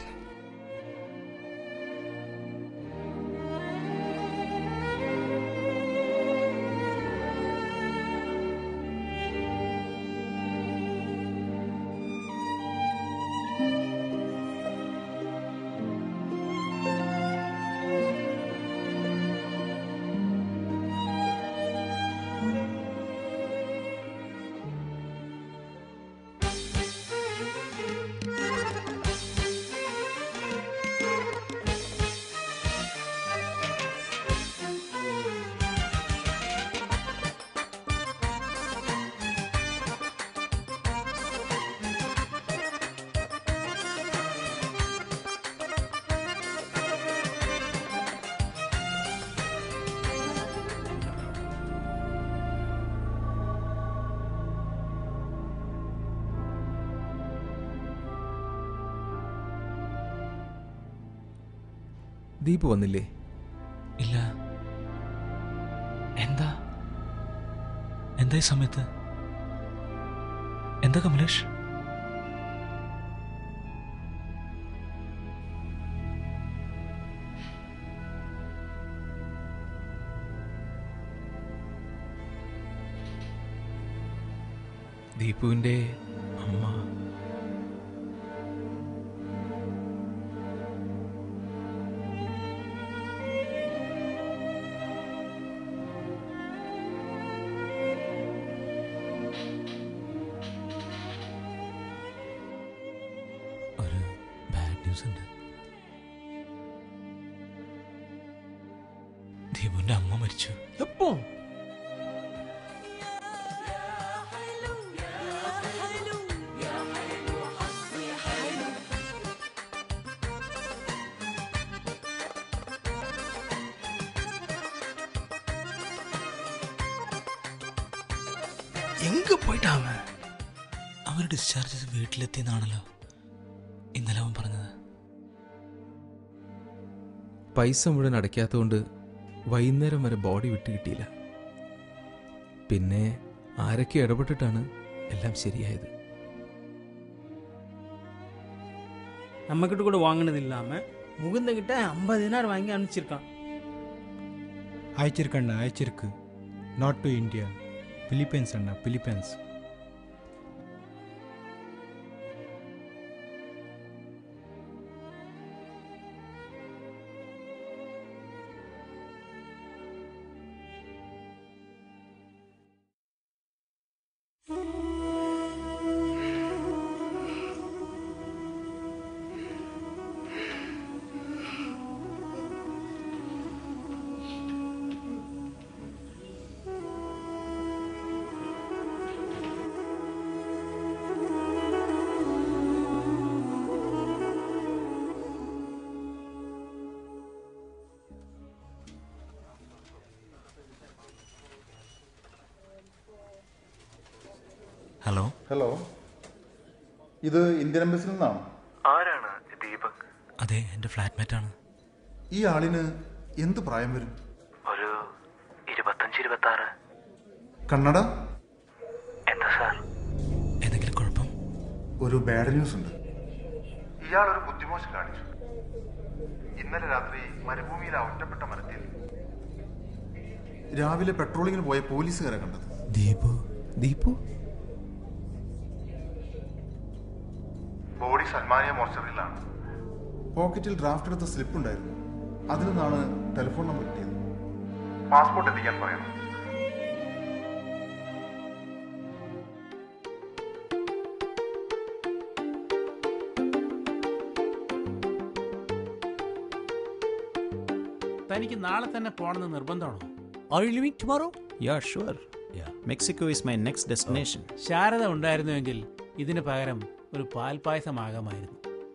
ദീപ് വന്നില്ലേ ഇല്ല എന്താ എന്താ ഈ സമയത്ത് എന്താ കമലേഷ് ദീപുവിൻ്റെ അമ്മ ഒരു ബാഡ് ന്യൂസ് ഉണ്ട് ദീപുവിന്റെ അമ്മ മരിച്ചു എപ്പോ എങ്ക പോയിട്ടാ അവൻ അവർ ഡിസ്ചാർജ് ചെയ്ത് വീട്ടിലെത്തിയെന്നാണല്ലോ ഇന്നലെ അവൻ പറഞ്ഞത് പൈസ മുഴുവൻ അടയ്ക്കാത്തതുകൊണ്ട് വൈകുന്നേരം വരെ ബോഡി വിട്ട് കിട്ടിയില്ല പിന്നെ ആരൊക്കെ ഇടപെട്ടിട്ടാണ് എല്ലാം ശരിയായത് நம்மக்கிட்ட கூட வாங்கினது இல்லாமல் முகுந்தகிட்ட ஐம்பதினாயிரம் வாங்கி அனுப்பிச்சிருக்கான் அயச்சிருக்கண்ணா அயச்சிருக்கு நாட் டு இந்தியா பிலிப்பைன்ஸ் அண்ணா பிலிப்பைன்ஸ் ഹലോ ഹലോ ഇത് ഇന്ത്യൻ എംബസിൽ നിന്നാണ് ആരാണ് ദീപക് അതെ എൻ്റെ ഫ്ലാറ്റ്മേറ്റ് ആണ് ഈ ആളിന് എന്ത് പ്രായം വരും ഒരു ഇരുപത്തഞ്ച് ഇരുപത്തി ആറ് കണ്ണട എന്താ സാർ എന്തെങ്കിലും കുഴപ്പം ഒരു ബാഡ് ന്യൂസ് ഉണ്ട് ഇയാൾ ഒരു ബുദ്ധിമോശം കാണിച്ചു ഇന്നലെ രാത്രി മരുഭൂമിയിലെ ഒറ്റപ്പെട്ട മരത്തിൽ രാവിലെ പെട്രോളിങ്ങിന് പോയ പോലീസുകാരെ കണ്ടത് ദീപു ദീപു ബോഡി സൽമാനിയ മോർച്ചറിയിലാണ് പോക്കറ്റിൽ ഡ്രാഫ്റ്റ് എടുത്ത സ്ലിപ്പ് ഉണ്ടായിരുന്നു അതിൽ നിന്നാണ് ടെലിഫോൺ നമ്പർ കിട്ടിയത് പാസ്പോർട്ട് എത്തിക്കാൻ പറയണം തനിക്ക് നാളെ തന്നെ പോകണമെന്ന് നിർബന്ധമാണോ Are you leaving tomorrow? Yeah, sure. Yeah. Mexico is my next destination. Sharada ഉണ്ടായിരുന്നുവെങ്കിൽ ഇതിന് പകരം ഒരു പാൽപായസമാകാമായിരുന്നു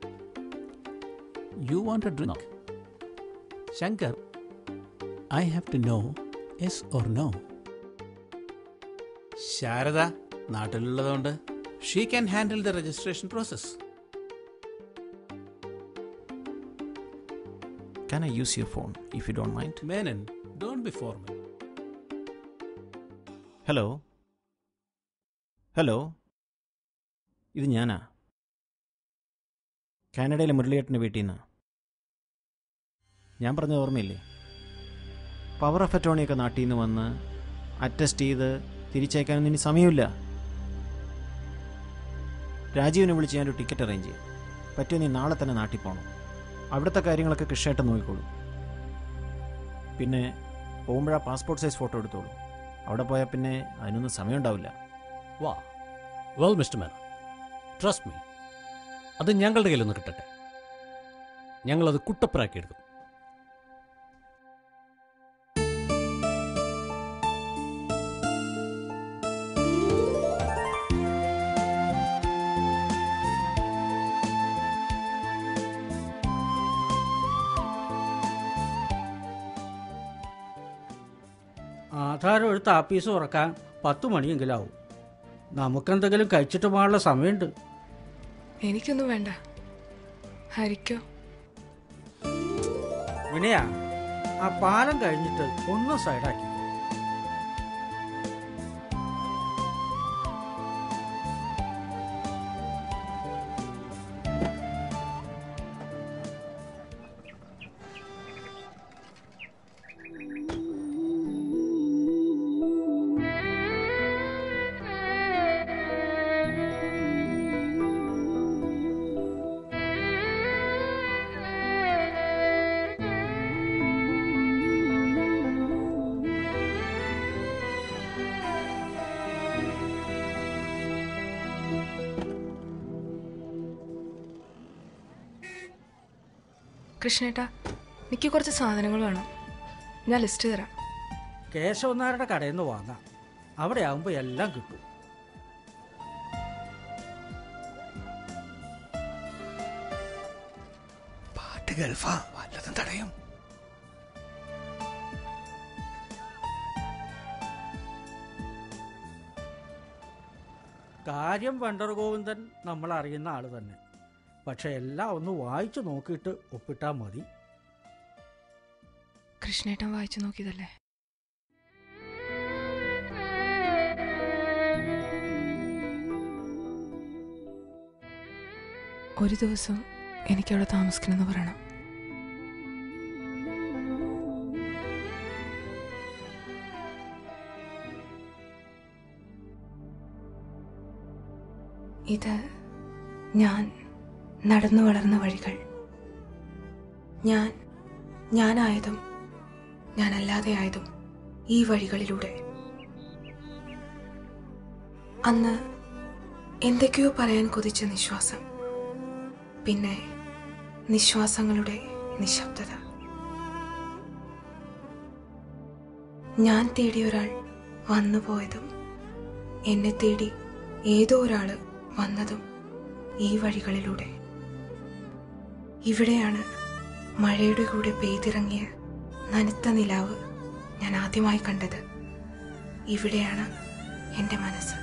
you want a drink Shankar I have to know yes or no Sharada നാട്ടിലുള്ളതുകൊണ്ട് she can handle the registration process Can I use your phone if you don't mind? Menon don't be formal hello hello ഇത് ഞാനാ കാനഡയിലെ മുരളിയേട്ടൻ്റെ വീട്ടിൽ നിന്ന് ഞാൻ പറഞ്ഞത് ഓർമ്മയില്ലേ power of അറ്റോണിയൊക്കെ നാട്ടിൽ നിന്ന് വന്ന് അറ്റസ്റ്റ് ചെയ്ത് തിരിച്ചയക്കാനൊന്നും ഇനി സമയമില്ല രാജീവിനെ വിളിച്ച് ഞാനൊരു ടിക്കറ്റ് അറേഞ്ച് ചെയ്യാം പറ്റിയ നീ നാളെ തന്നെ നാട്ടിൽ പോകണം അവിടുത്തെ കാര്യങ്ങളൊക്കെ കൃഷിയായിട്ട് നോക്കിക്കോളൂ പിന്നെ പോകുമ്പോഴാ പാസ്പോർട്ട് സൈസ് ഫോട്ടോ എടുത്തോളൂ അവിടെ പോയാൽ പിന്നെ അതിനൊന്നും സമയം ഉണ്ടാവില്ല വാ well mister Menon trust me അത് ഞങ്ങളുടെ കയ്യിലൊന്ന് കിട്ടട്ടെ ഞങ്ങളത് കുട്ടപ്പനാക്കി എടുക്കും ആധാരം എടുത്ത് ആപ്പീസ് തുറക്കാൻ പത്ത് മണിയെങ്കിലും ആവും നമുക്കെന്തെങ്കിലും കഴിച്ചിട്ട് പോകാനുള്ള സമയമുണ്ട് എനിക്കൊന്നും വേണ്ട ഹരിക്കോ വിനയ ആ പാലം കഴിഞ്ഞിട്ട് ഒന്ന് സൈഡാക്കി കൃഷ്ണേട്ടാ എനിക്ക് കുറച്ച് സാധനങ്ങൾ വേണം ഞാൻ ലിസ്റ്റ് തരാം കേശവനാരുടെ കടയിൽ നിന്ന് വാങ്ങാം അവിടെ ആകുമ്പോൾ എല്ലാം കിട്ടും പാട്ട് ഗൾഫാ വല്ലതും തടയും കാര്യം വെണ്ടർ ഗോവിന്ദൻ നമ്മൾ അറിയുന്ന ആൾ തന്നെ പക്ഷെ എല്ലാം ഒന്ന് വായിച്ചു നോക്കിയിട്ട് ഒപ്പിട്ടാൽ മതി കൃഷ്ണേട്ടൻ വായിച്ചു നോക്കിയതല്ലേ ഒരു ദിവസം എനിക്കവിടെ താമസിക്കണമെന്ന് പറയണം ഇത് ഞാൻ നടന്നു വളർന്ന വഴികൾ ഞാൻ ഞാനായതും ഞാനല്ലാതെയായതും ഈ വഴികളിലൂടെ അന്ന് എന്തൊക്കെയോ പറയാൻ കൊതിച്ച നിശ്വാസം പിന്നെ നിശ്വാസങ്ങളുടെ നിശബ്ദത ഞാൻ തേടിയ ഒരാൾ വന്നുപോയതും എന്നെ തേടി ഏതോ ഒരാള് വന്നതും ഈ വഴികളിലൂടെ ഇവിടെയാണ് മഴയുടെ കൂടെ പെയ്തിറങ്ങിയ നനുത്ത നിലാവ് ഞാൻ ആദ്യമായി കണ്ടത് ഇവിടെയാണ് എൻ്റെ മനസ്സ്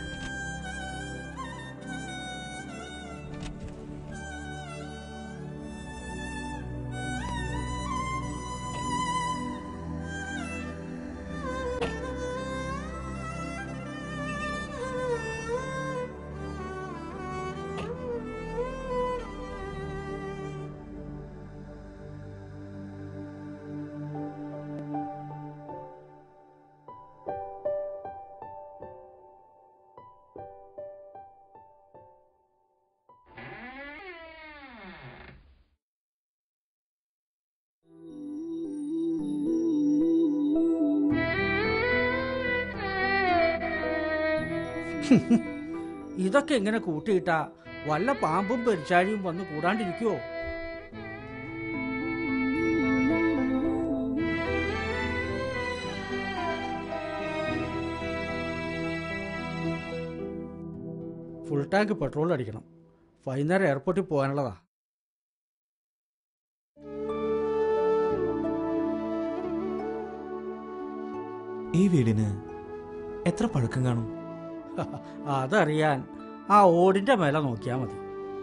ഇതൊക്കെ ഇങ്ങനെ കൂട്ടിയിട്ടാ വല്ല പാമ്പും പെരിച്ചാഴിയും വന്ന് കൂടാണ്ടിരിക്കുവോ ഫുൾ ടാങ്ക് പെട്രോൾ അടിക്കണം വൈകുന്നേരം എയർപോർട്ടിൽ പോകാനുള്ളതാ ഈ വീടിന് എത്ര പഴക്കം കാണും അതറിയാൻ ആ ഓടിന്റെ മേലെ നോക്കിയാൽ മതി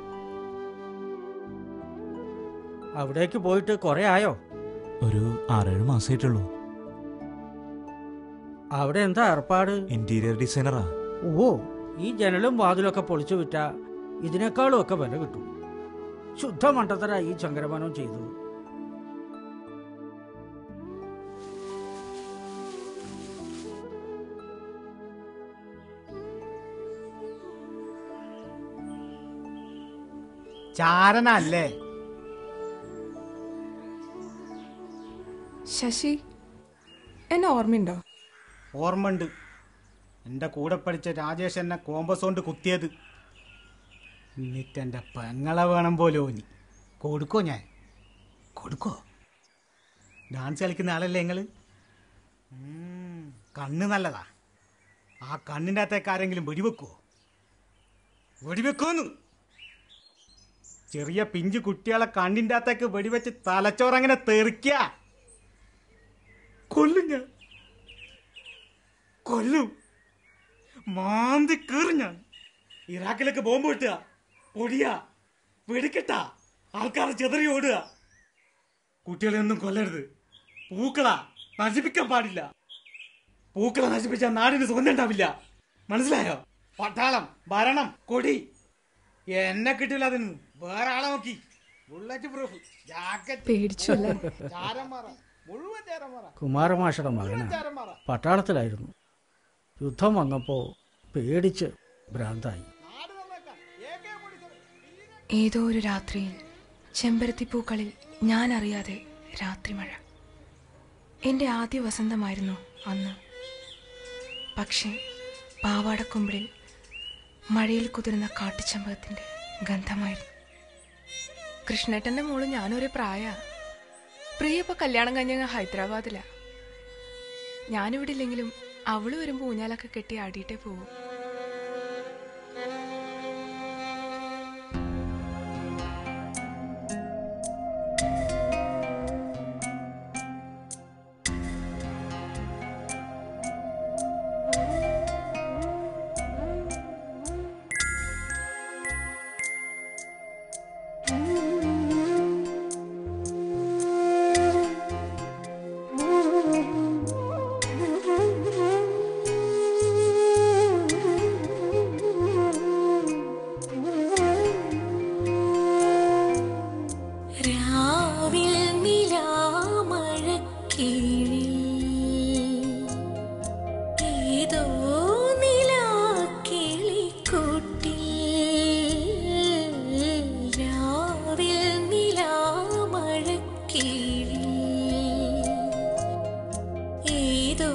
അവിടേക്ക് പോയിട്ട് കുറെ ആയോ ഒരു ആറേഴ് മാസമായിട്ടുള്ളൂ അവിടെ എന്താ ഏർപ്പാട് ഇന്റീരിയർ ഡിസൈനറാ ഓ ഈ ജനലും വാതിലൊക്കെ പൊളിച്ചു വിറ്റ ഇതിനേക്കാളും ഒക്കെ വില കിട്ടും ശുദ്ധ മണ്ടത്തര ഈ ചങ്കരമാനം ചെയ്തു ചാരനല്ലേ ശശി എന്നെ ഓർമ്മയുണ്ടോ ഓർമ്മണ്ട് എൻ്റെ കൂടെ പഠിച്ച രാജേഷ് എന്നെ കോമ്പസ് കൊണ്ട് കുത്തിയത് എന്നിട്ട് എൻ്റെ പെങ്ങളെ വേണം പോലെ ഓനി കൊടുക്കോ ഞാൻ കൊടുക്കോ ഡാൻസ് കളിക്കുന്ന ആളല്ലേ നിങ്ങൾ കണ്ണ് നല്ലതാ ആ കണ്ണിൻ്റെ അകത്തേക്ക് ആരെങ്കിലും വെടിവെക്കുവോ വെടിവെക്കോന്ന് ചെറിയ പിഞ്ചു കുട്ടികളെ കണ്ണിൻ്റെ അകത്തേക്ക് വെടിവെച്ച് തലച്ചോറങ്ങനെ തെറിക്കുക കൊല്ലും ഞാൻ കൊല്ലും മാന്തി കീറി ഞാൻ ഇറാഖിലേക്ക് ബോംബ് കിട്ടുക പൊടിയ വെടിക്കെട്ട ആൾക്കാർ ചെതറി ഓടുക കുട്ടികളെ ഒന്നും കൊല്ലരുത് പൂക്കളാ നശിപ്പിക്കാൻ പാടില്ല പൂക്കളെ നശിപ്പിച്ചാൽ നാടിന് സുഗന്ധം ഉണ്ടാവില്ല മനസ്സിലായോ പട്ടാളം ഭരണം കൊടി എന്നെ കിട്ടില്ല അതിന് വേറെ ആളെ നോക്കി ബുള്ളറ്റ് പ്രൂഫ് ജാക്കറ്റ് പേടിച്ചു അല്ലേ? ചാരന്മാറ മുഴുവൻ ചാരന്മാറ കുമാരമാഷയുടെ മകന് പട്ടാളത്തിലായിരുന്നു യുദ്ധം വന്നപ്പോൾ പേടിച്ച് ഭ്രാന്തായി ഏതോ ഒരു രാത്രിയിൽ ചെമ്പരത്തിപ്പൂക്കളിൽ ഞാൻ അറിയാതെ രാത്രിമഴ എൻ്റെ ആദ്യ വസന്തമായിരുന്നു അന്ന് പക്ഷേ പാവാടക്കൊമ്പിളിൽ മഴയിൽ കുതിർന്ന കാട്ടുചമ്പകത്തിൻ്റെ ഗന്ധമായിരുന്നു കൃഷ്ണേട്ടൻ്റെ മോള് ഞാനൊരു പ്രായ പ്രിയ ഇപ്പൊ കല്യാണം കഴിഞ്ഞ ഹൈദരാബാദിലാ ഞാനിവിടെ ഇല്ലെങ്കിലും അവള് വരുമ്പോ ഊഞ്ഞാലൊക്കെ കെട്ടി ആടിയിട്ടേ പോവും രാവിൽ നിലാമഴക്കീഴിൽ ഏതോ നിലാക്കിളിക്കൂട്ടിൽ രാവിൽ നിലാമഴക്കീഴിൽ ഏതോ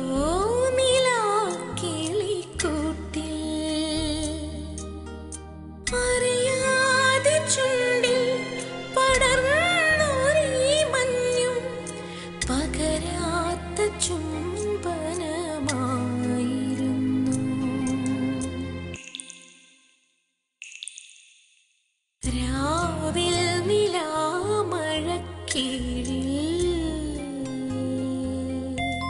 നിലാക്കിളിക്കൂട്ടിൽ അറിയാതെ ചുണ്ടിൽ പടർന്നൊരീ മഞ്ഞും പകരാത്ത ചുംബനമായിരുന്നു രാവിൽ നിലാമഴക്കീഴിൽ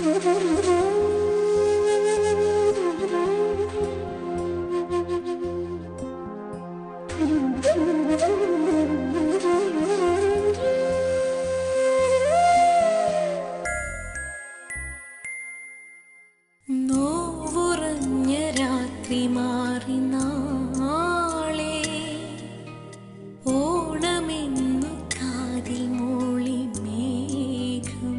നോവുറഞ്ഞ രാത്രി മാറി നാളെ ഓണമെന്നു കാതിൽ മൂളി മേഘം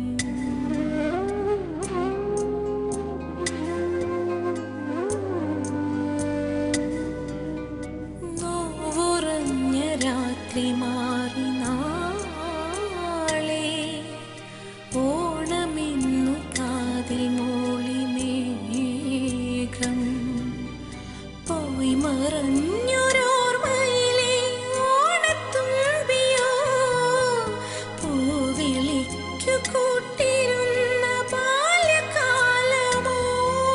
നോവുറഞ്ഞ രാത്രി മാറി നാളെ ഓണമെന്നു കാതിൽ മൂളി മേഘം പോയി മറഞ്ഞൊരോർമ്മയിലെ ഓണത്തുമ്പിയോ പൂവിളിക്കു കൂട്ടിരുന്ന ബാല്യകാലമോ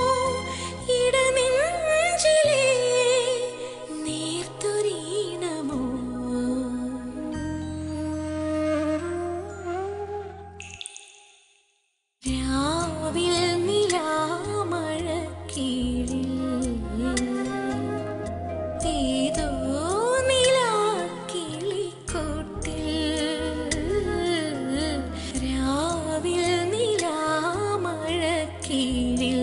ഇടനെഞ്ചിലെ നീർത്തുരീണമോ രാവിൽ നിലാമഴ കീഴിൽ ഏതോ നിലാക്കിളിക്കൂട്ടിൽ രാവിൽ നിലാമഴ കീഴിൽ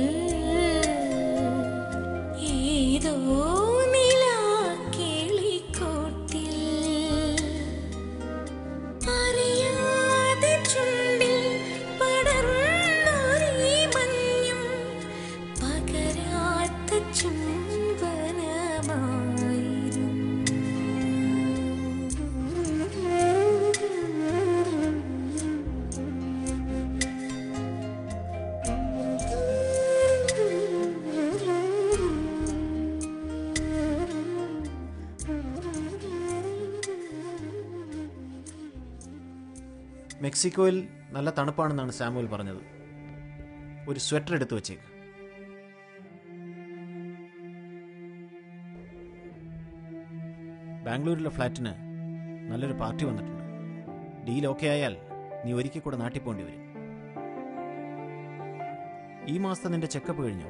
ഏതോ നിലാക്കിളിക്കൂട്ടിൽ അറിയാതെ ചുണ്ടിൽ പടർന്നൊരീ മഞ്ഞും പകരാത്ത മെക്സിക്കോയിൽ നല്ല തണുപ്പാണെന്നാണ് സാമുവൽ പറഞ്ഞത് ഒരു സ്വെറ്റർ എടുത്തു വച്ചേക്ക് ബാംഗ്ലൂരിലെ ഫ്ലാറ്റിന് നല്ലൊരു പാർട്ടി വന്നിട്ടുണ്ട് ഡീൽ ഓക്കെ ആയാൽ നീ ഒരിക്കൽ കൂടെ നാട്ടിൽ പോണ്ടി വരും ഈ മാസത്തെ നിന്റെ ചെക്കപ്പ് കഴിഞ്ഞോ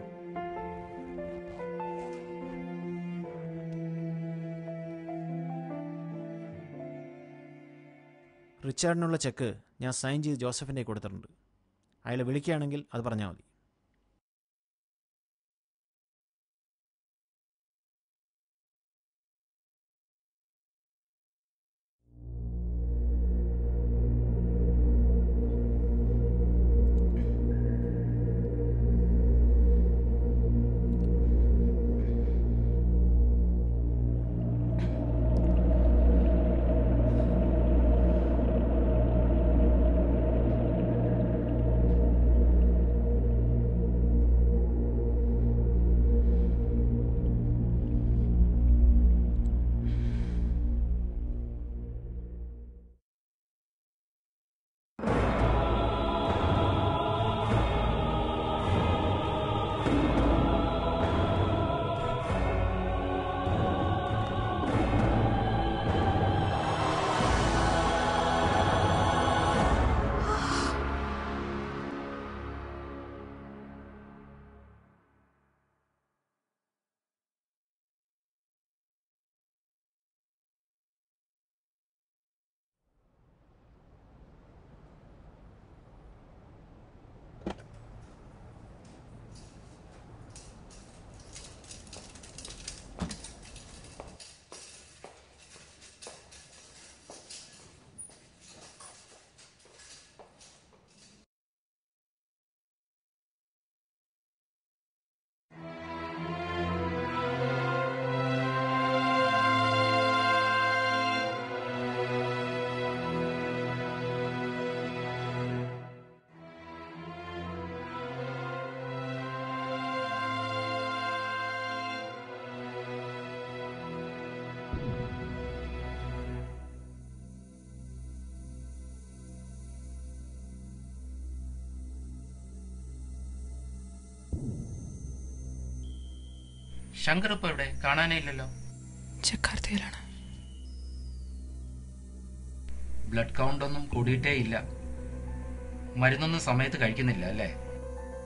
റിച്ചാർഡിനുള്ള ചെക്ക് ഞാൻ സൈൻ ചെയ്ത് ജോസഫിൻ്റെ കൊടുത്തിട്ടുണ്ട് അയാളെ വിളിക്കുകയാണെങ്കിൽ അത് പറഞ്ഞാൽ മതി ശങ്കർ ഇപ്പൊ എവിടെ കാണാനേ ഇല്ലല്ലോ ജക്കാർത്തയിലാണ് ബ്ലഡ് കൗണ്ട് ഒന്നും കൂടിയിട്ടേ ഇല്ല മരുന്നൊന്നും സമയത്ത് കഴിക്കുന്നില്ല അല്ലേ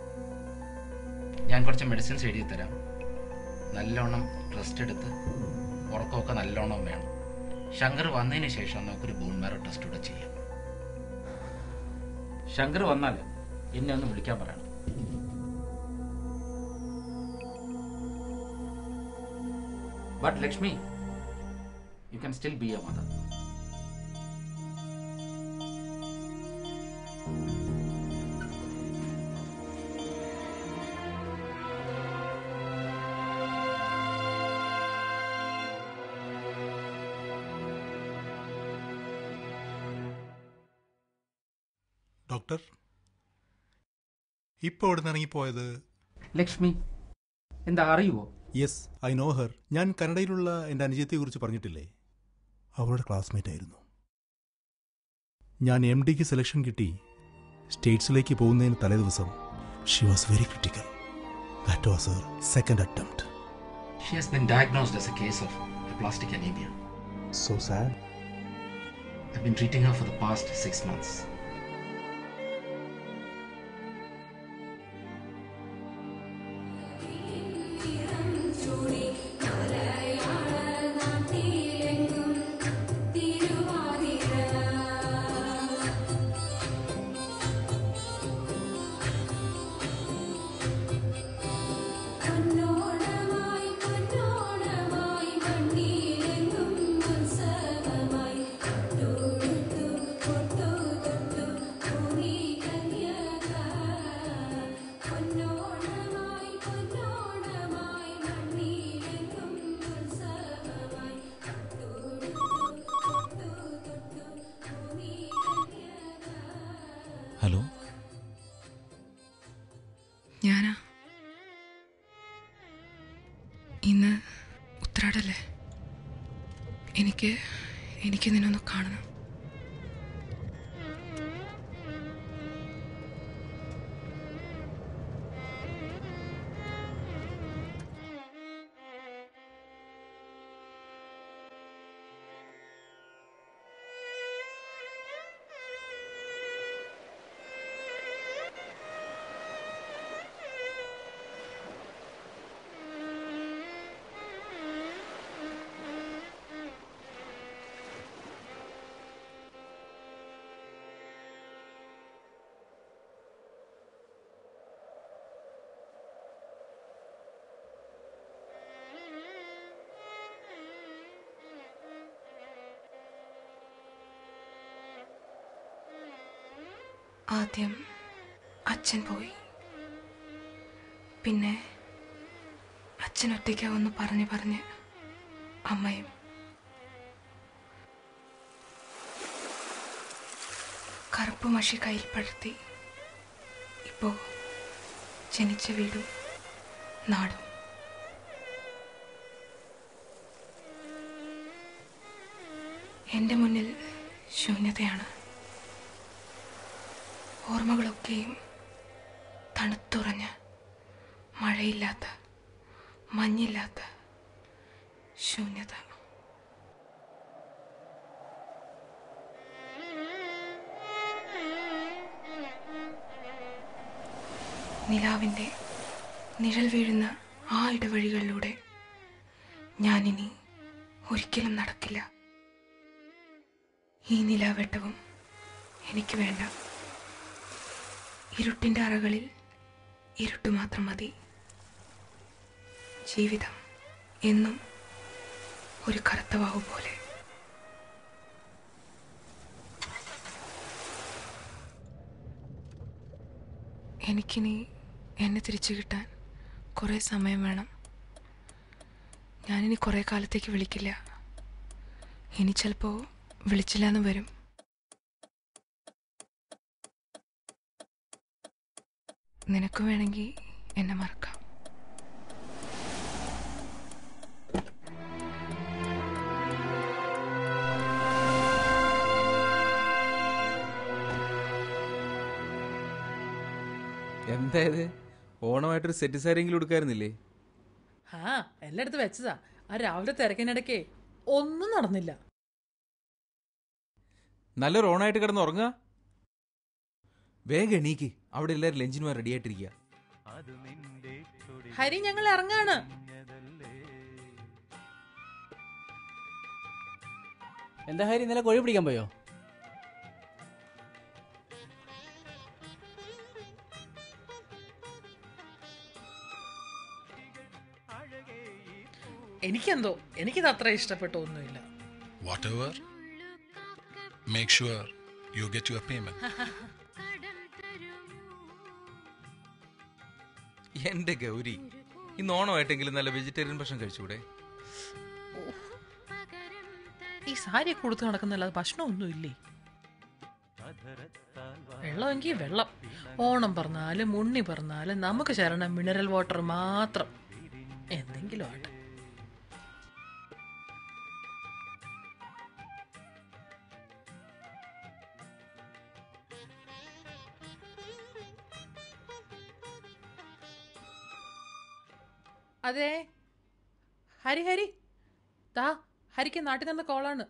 ഞാൻ കുറച്ച് മെഡിസിൻസ് എഴുതി തരാം നല്ലോണം റെസ്റ്റ് എടുത്ത് ഉറക്കമൊക്കെ നല്ലോണം വേണം ശങ്കർ വന്നതിന് ശേഷം നമുക്കൊരു ബോൺ മാരോ ടെസ്റ്റ് കൂടെ ചെയ്യാം ശങ്കർ വന്നാൽ എന്നെ ഒന്ന് വിളിക്കാൻ പറയണം but Lakshmi you can still be a mother doctor ഇപ്പോൾ ഇവിടെ നിന്ന് ഇറങ്ങിപ്പോയത് ലക്ഷ്മി എന്താ അറിയുവോ യെസ് ഐ നോ ഹർ ഞാൻ കനഡയിലുള്ള എൻ്റെ അനുജയത്തെക്കുറിച്ച് പറഞ്ഞിട്ടില്ലേ അവളുടെ ക്ലാസ്മേറ്റ് ആയിരുന്നു ഞാൻ എം ഡിക്ക് സെലക്ഷൻ കിട്ടി സ്റ്റേറ്റ്സിലേക്ക് പോകുന്നതിന് തലേ ദിവസം she was very critical that was her second attempt She has been diagnosed as a case of aplastic anemia. So sad I've been treating her for the past six months. ഹലോ ഞാനാ ഇന്ന് ഉത്രാടല്ലേ എനിക്ക് എനിക്ക് നിന്നൊന്ന് കാണണം ആദ്യം അച്ഛൻ പോയി പിന്നെ അച്ഛൻ ഒറ്റയ്ക്കാവെന്ന് പറഞ്ഞ് പറഞ്ഞ് അമ്മയും കറുപ്പ് മഷി കയ്യിൽ പഴുത്തി ഇപ്പോ ജനിച്ച വീടും നാടും എൻ്റെ മുന്നിൽ ശൂന്യതയാണ് ഓർമ്മകളൊക്കെയും തണുത്തുറഞ്ഞ് മഴയില്ലാത്ത മഞ്ഞില്ലാത്ത ശൂന്യത നിലാവിൻ്റെ നിഴൽ വീഴുന്ന ആ ഇടവഴികളിലൂടെ ഞാനിനി ഒരിക്കലും നടക്കില്ല ഈ നിലാവെട്ടവും എനിക്ക് വേണ്ട ഇരുട്ടിൻ്റെ അറകളിൽ ഇരുട്ട് മാത്രം മതി ജീവിതം എന്നും ഒരു കറുത്ത വാവു പോലെ എനിക്കിനി എന്നെ തിരിച്ചു കിട്ടാൻ കുറേ സമയം വേണം ഞാനിനി കുറേ കാലത്തേക്ക് വിളിക്കില്ല ഇനി ചിലപ്പോൾ വിളിച്ചില്ല എന്ന് വരും നിനക്ക് വേണമെങ്കിൽ എന്നെ മറക്കാം എന്തായത് ഓണമായിട്ടൊരു സെറ്റ് സാരിയെങ്കിലും എടുക്കായിരുന്നില്ലേ ആ എല്ലായിടത്തും വെച്ചതാ ആ രാവിലെ തിരക്കിനിടയ്ക്കേ ഒന്നും നടന്നില്ല നല്ലൊരു ഓണായിട്ട് കിടന്ന് ഉറങ്ങുക വേഗം എണീക്ക് അവിടെ എല്ലാവരും ലഞ്ചിന് പോകാൻ റെഡി ആയിട്ടിരിക്കുക ഹരി ഞങ്ങൾ ഇറങ്ങാണ് എന്താ ഹരി ഇന്നലെ കോഴി പിടിക്കാൻ പോയോ എനിക്കെന്തോ എനിക്കിത് അത്ര ഇഷ്ടപ്പെട്ട ഒന്നുമില്ല Whatever, make sure you get your payment. എന്റെ ഗൗരി ഇന്ന് ഓണമായിട്ടെങ്കിലും നല്ല വെജിറ്റേറിയൻ ഭക്ഷണം കഴിച്ചൂടെ ഈ സാരി കൊടുത്ത് നടക്കുന്നല്ലാതെ ഭക്ഷണമൊന്നുമില്ലേ വെള്ളമെങ്കിൽ വെള്ളം ഓണം പറഞ്ഞാലും ഉണ്ണി പറഞ്ഞാലും നമുക്ക് ശരണം മിനറൽ വാട്ടർ മാത്രം എന്തെങ്കിലും ആട്ടെ അതെ ഹരി ഹരി ദാ ഹരിക്ക് നാട്ടിൽ നിന്ന് കോളാണ്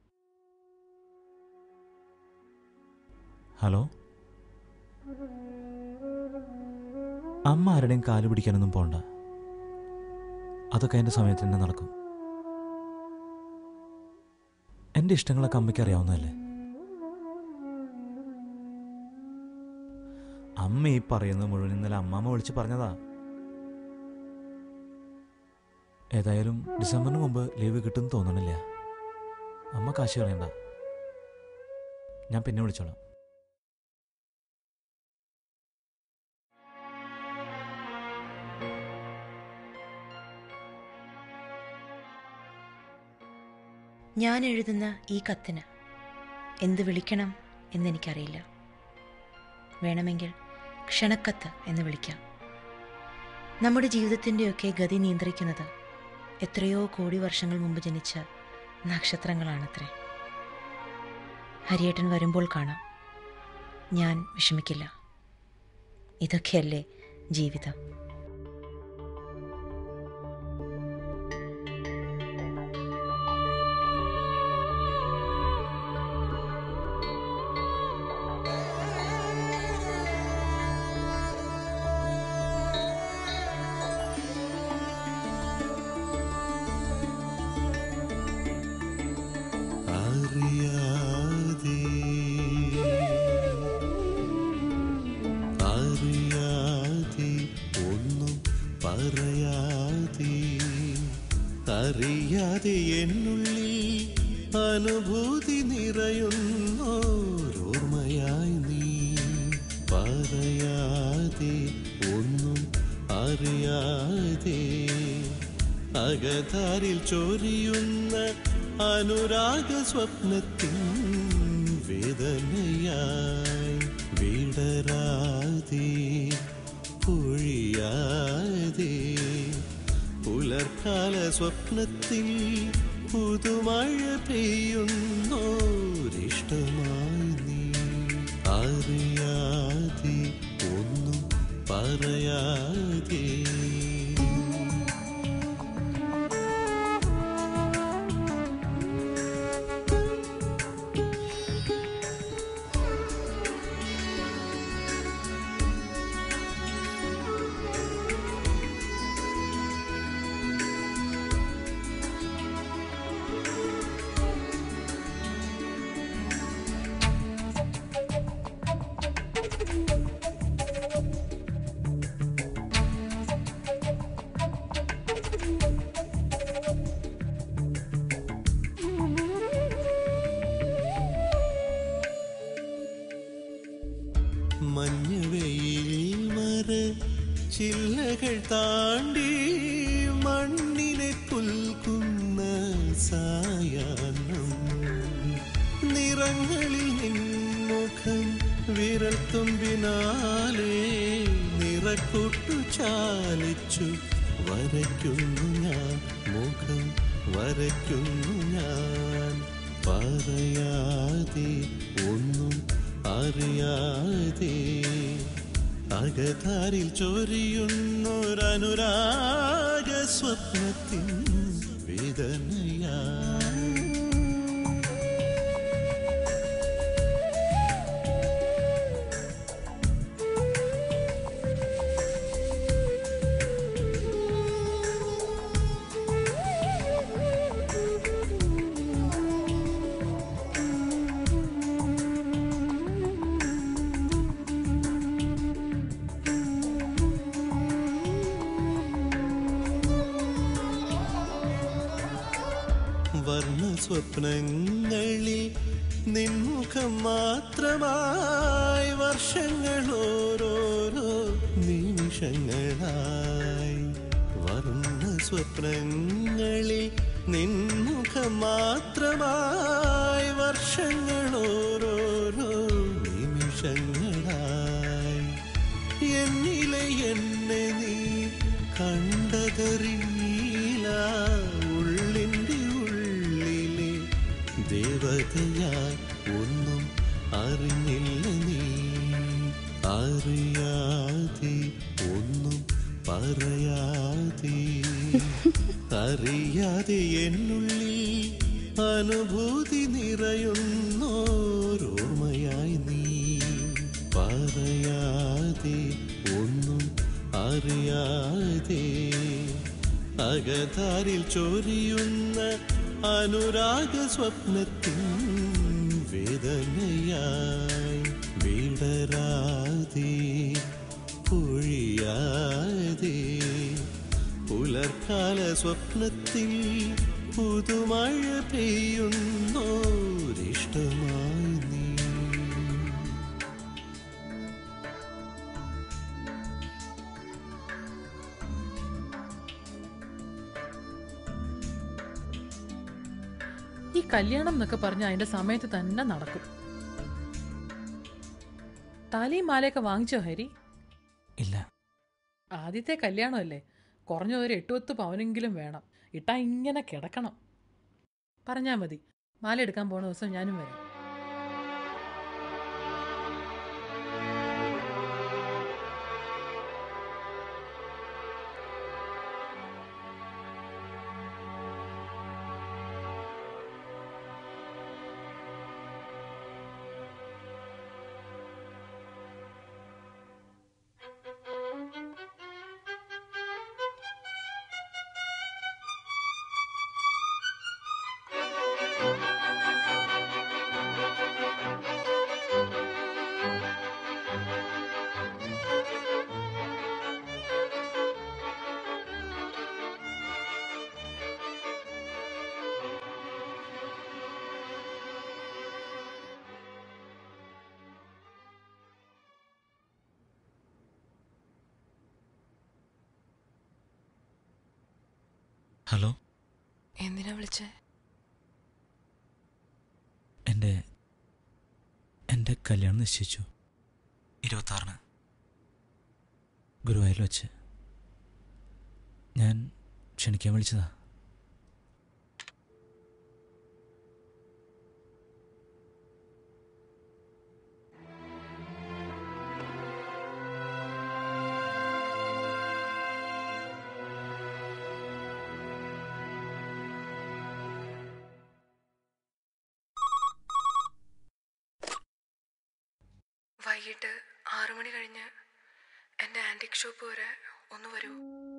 ഹലോ അമ്മ ആരുടെയും കാല് പിടിക്കാനൊന്നും പോണ്ട അതൊക്കെ എൻ്റെ സമയത്ത് തന്നെ നടക്കും എൻ്റെ ഇഷ്ടങ്ങളൊക്കെ അമ്മയ്ക്ക് അറിയാവുന്നതല്ലേ അമ്മ ഈ പറയുന്നത് മുഴുവൻ ഇന്നലെ അമ്മാമ്മ വിളിച്ച് പറഞ്ഞതാ ഏതായാലും ഡിസംബറിന് മുമ്പ് ലീവ് കിട്ടുമെന്ന് തോന്നണില്ല അമ്മ കാശ് കളയണ്ട ഞാൻ പിന്നെ വിളിച്ചോളാം ഞാൻ എഴുതുന്ന ഈ കത്തിന് എന്ത് വിളിക്കണം എന്നെനിക്കറിയില്ല വേണമെങ്കിൽ ക്ഷണക്കത്ത് എന്ന് വിളിക്കാം നമ്മുടെ ജീവിതത്തിൻ്റെയൊക്കെ ഗതി നിയന്ത്രിക്കുന്നത് എത്രയോ കോടി വർഷങ്ങൾ മുമ്പ് ജനിച്ച നക്ഷത്രങ്ങളാണത്രേ ഹരിയേട്ടൻ വരുമ്പോൾ കാണാം ഞാൻ വിഷമിക്കില്ല ഇതൊക്കെയല്ലേ ജീവിതം അറിയാതെ അറിയാതെ ഒന്നും പറയാതെ അറിയാതെ എന്നുള്ളിൽ അനുഭൂതി നിറയുന്നോരോർമ്മയായി നീ പറയാതെ ഒന്നും അറിയാതെ അകതാരിൽ ചൊരിയുന്ന അനുരാഗ സ്വപ്നത്തിൻ വേദനയായി വിടരാതെ പൊഴിയാതെ പുലർക്കാല സ്വപ്നത്തിൽ പുതുമഴ പെയ്യുന്നോരിഷ്ടമായി നീ അറിയാതെ ഒന്നും പറയാതെ മഞ്ഞവെയിൽ മര ചില്ലകൾ താണ്ടി മണ്ണിനെ പുൽക്കുന്ന സായാഹ്നം നിറങ്ങളിൽ നിൻമുഖം വിരൽ തുമ്പിനാലേ നിറക്കൂട്ടു ചാലിച്ചു വരയ്ക്കുന്നു ഞാൻ മുഖം വരയ്ക്കുന്നു ഞാൻ പറയാതെ ഒന്നും അറിയാതെ അകതാരിൽ ചൊരിയുന്നൊരനുരാഗ സ്വപ്നത്തിൻ വേദനയാ സ്വപ്നങ്ങളിൽ നിൻമുഖം മാത്രമായി വർഷങ്ങൾ ഓരോരോ നിമിഷങ്ങളായി വർണ്ണ സ്വപ്നങ്ങളിൽ നിൻമുഖം മാത്രമായി വർഷങ്ങൾ ഓരോരോ നിമിഷങ്ങളായി എന്നിലെ എന്നെ നീ കണ്ടതറിയില്ല ഉള്ളിൻ്റെ ഉള്ളിലെ ദേവതയായി ഒന്നും അറിഞ്ഞില്ല നീ അറിയാതെ ഒന്നും പറയാതെ അറിയാതെ എന്നുള്ളിൽ അനുഭൂതി നിറയുന്നോരോർമ്മയായി നീ പറയാതെ ഒന്നും അറിയാതെ അകതാരിൽ ചൊരിയുന്ന അനുരാഗ സ്വപ്നത്തിൻ വേദനയായി വിടരാതെ പൊഴിയാതെ പുലർക്കാല സ്വപ്നത്തിൽ പുതുമഴ പെയ്യുന്നോരിഷ്ടമായി നീ ഈ കല്യാണം എന്നൊക്കെ പറഞ്ഞ അതിന്റെ സമയത്ത് തന്നെ നടക്കും താലിയും മാലയൊക്കെ വാങ്ങിച്ചോ ഹരി ഇല്ല ആദ്യത്തെ കല്യാണമല്ലേ കുറഞ്ഞ ഒരു എട്ട് പത്ത് പവനെങ്കിലും വേണം ഇട്ടാ ഇങ്ങനെ കിടക്കണം പറഞ്ഞാ മതി മാല എടുക്കാൻ പോണ ദിവസം ഞാനും വരാം ഹലോ എന്തിനാ വിളിച്ചേ എൻ്റെ എൻ്റെ കല്യാണം നിശ്ചയിച്ചു ഇരുപത്താറിന് ഗുരുവായൂരിൽ വെച്ച് ഞാൻ ക്ഷണിക്കാൻ വിളിച്ചതാ വൈകിട്ട് ആറു മണി കഴിഞ്ഞ് എൻ്റെ ആൻറ്റിക് ഷോപ്പ് വരെ ഒന്ന് വരൂ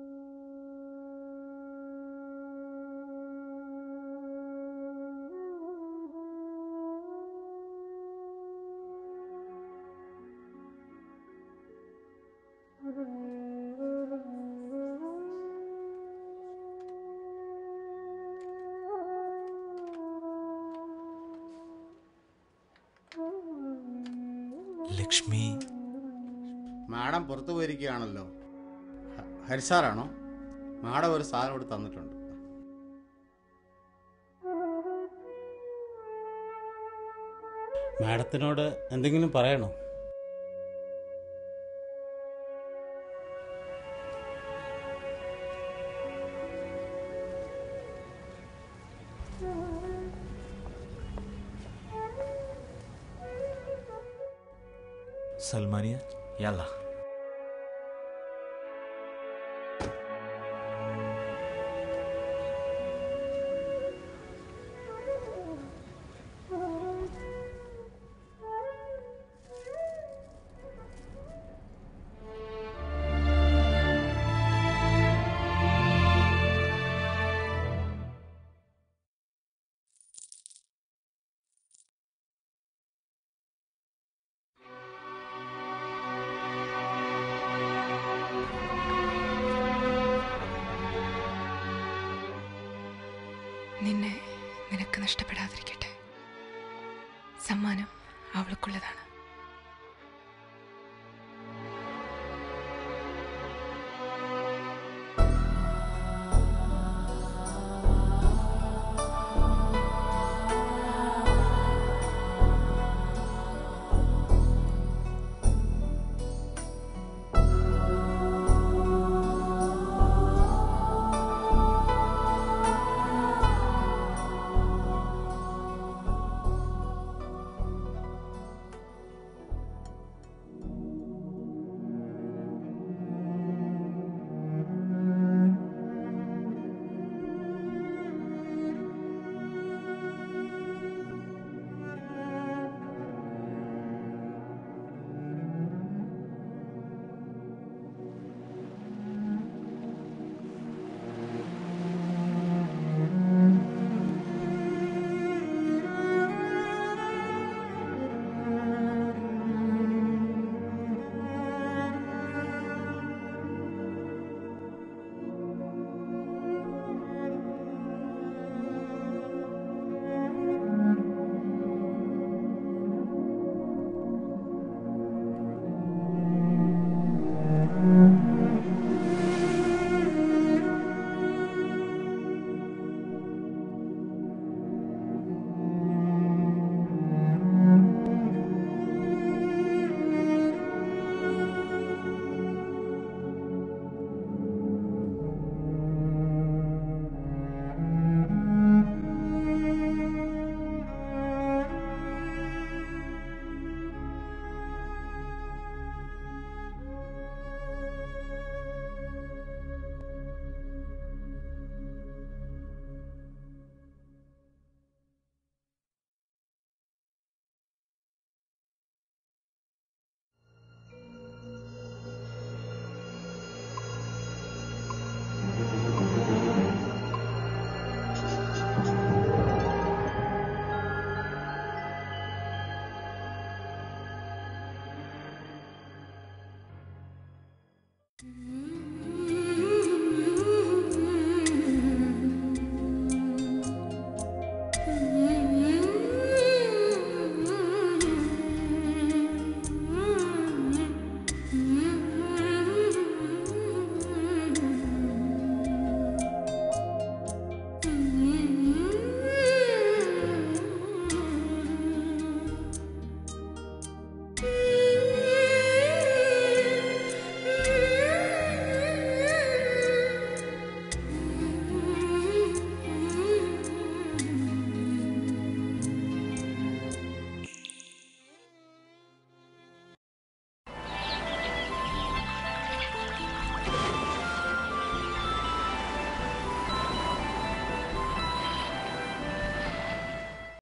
ലക്ഷ്മി മാഡം പുറത്തു പോയിരിക്കുകയാണല്ലോ ഹ- ഹരിസാറാണോ മാഡം ഒരു സാധനം ഇവിടെ തന്നിട്ടുണ്ട് മാഡത്തിനോട് എന്തെങ്കിലും പറയണോ സൽമാനിയ യല്ല ആ നഷ്ടപ്പെടാതിരിക്കട്ടെ സമ്മാനം അവൾക്കുള്ളതാണ് Mm-hmm.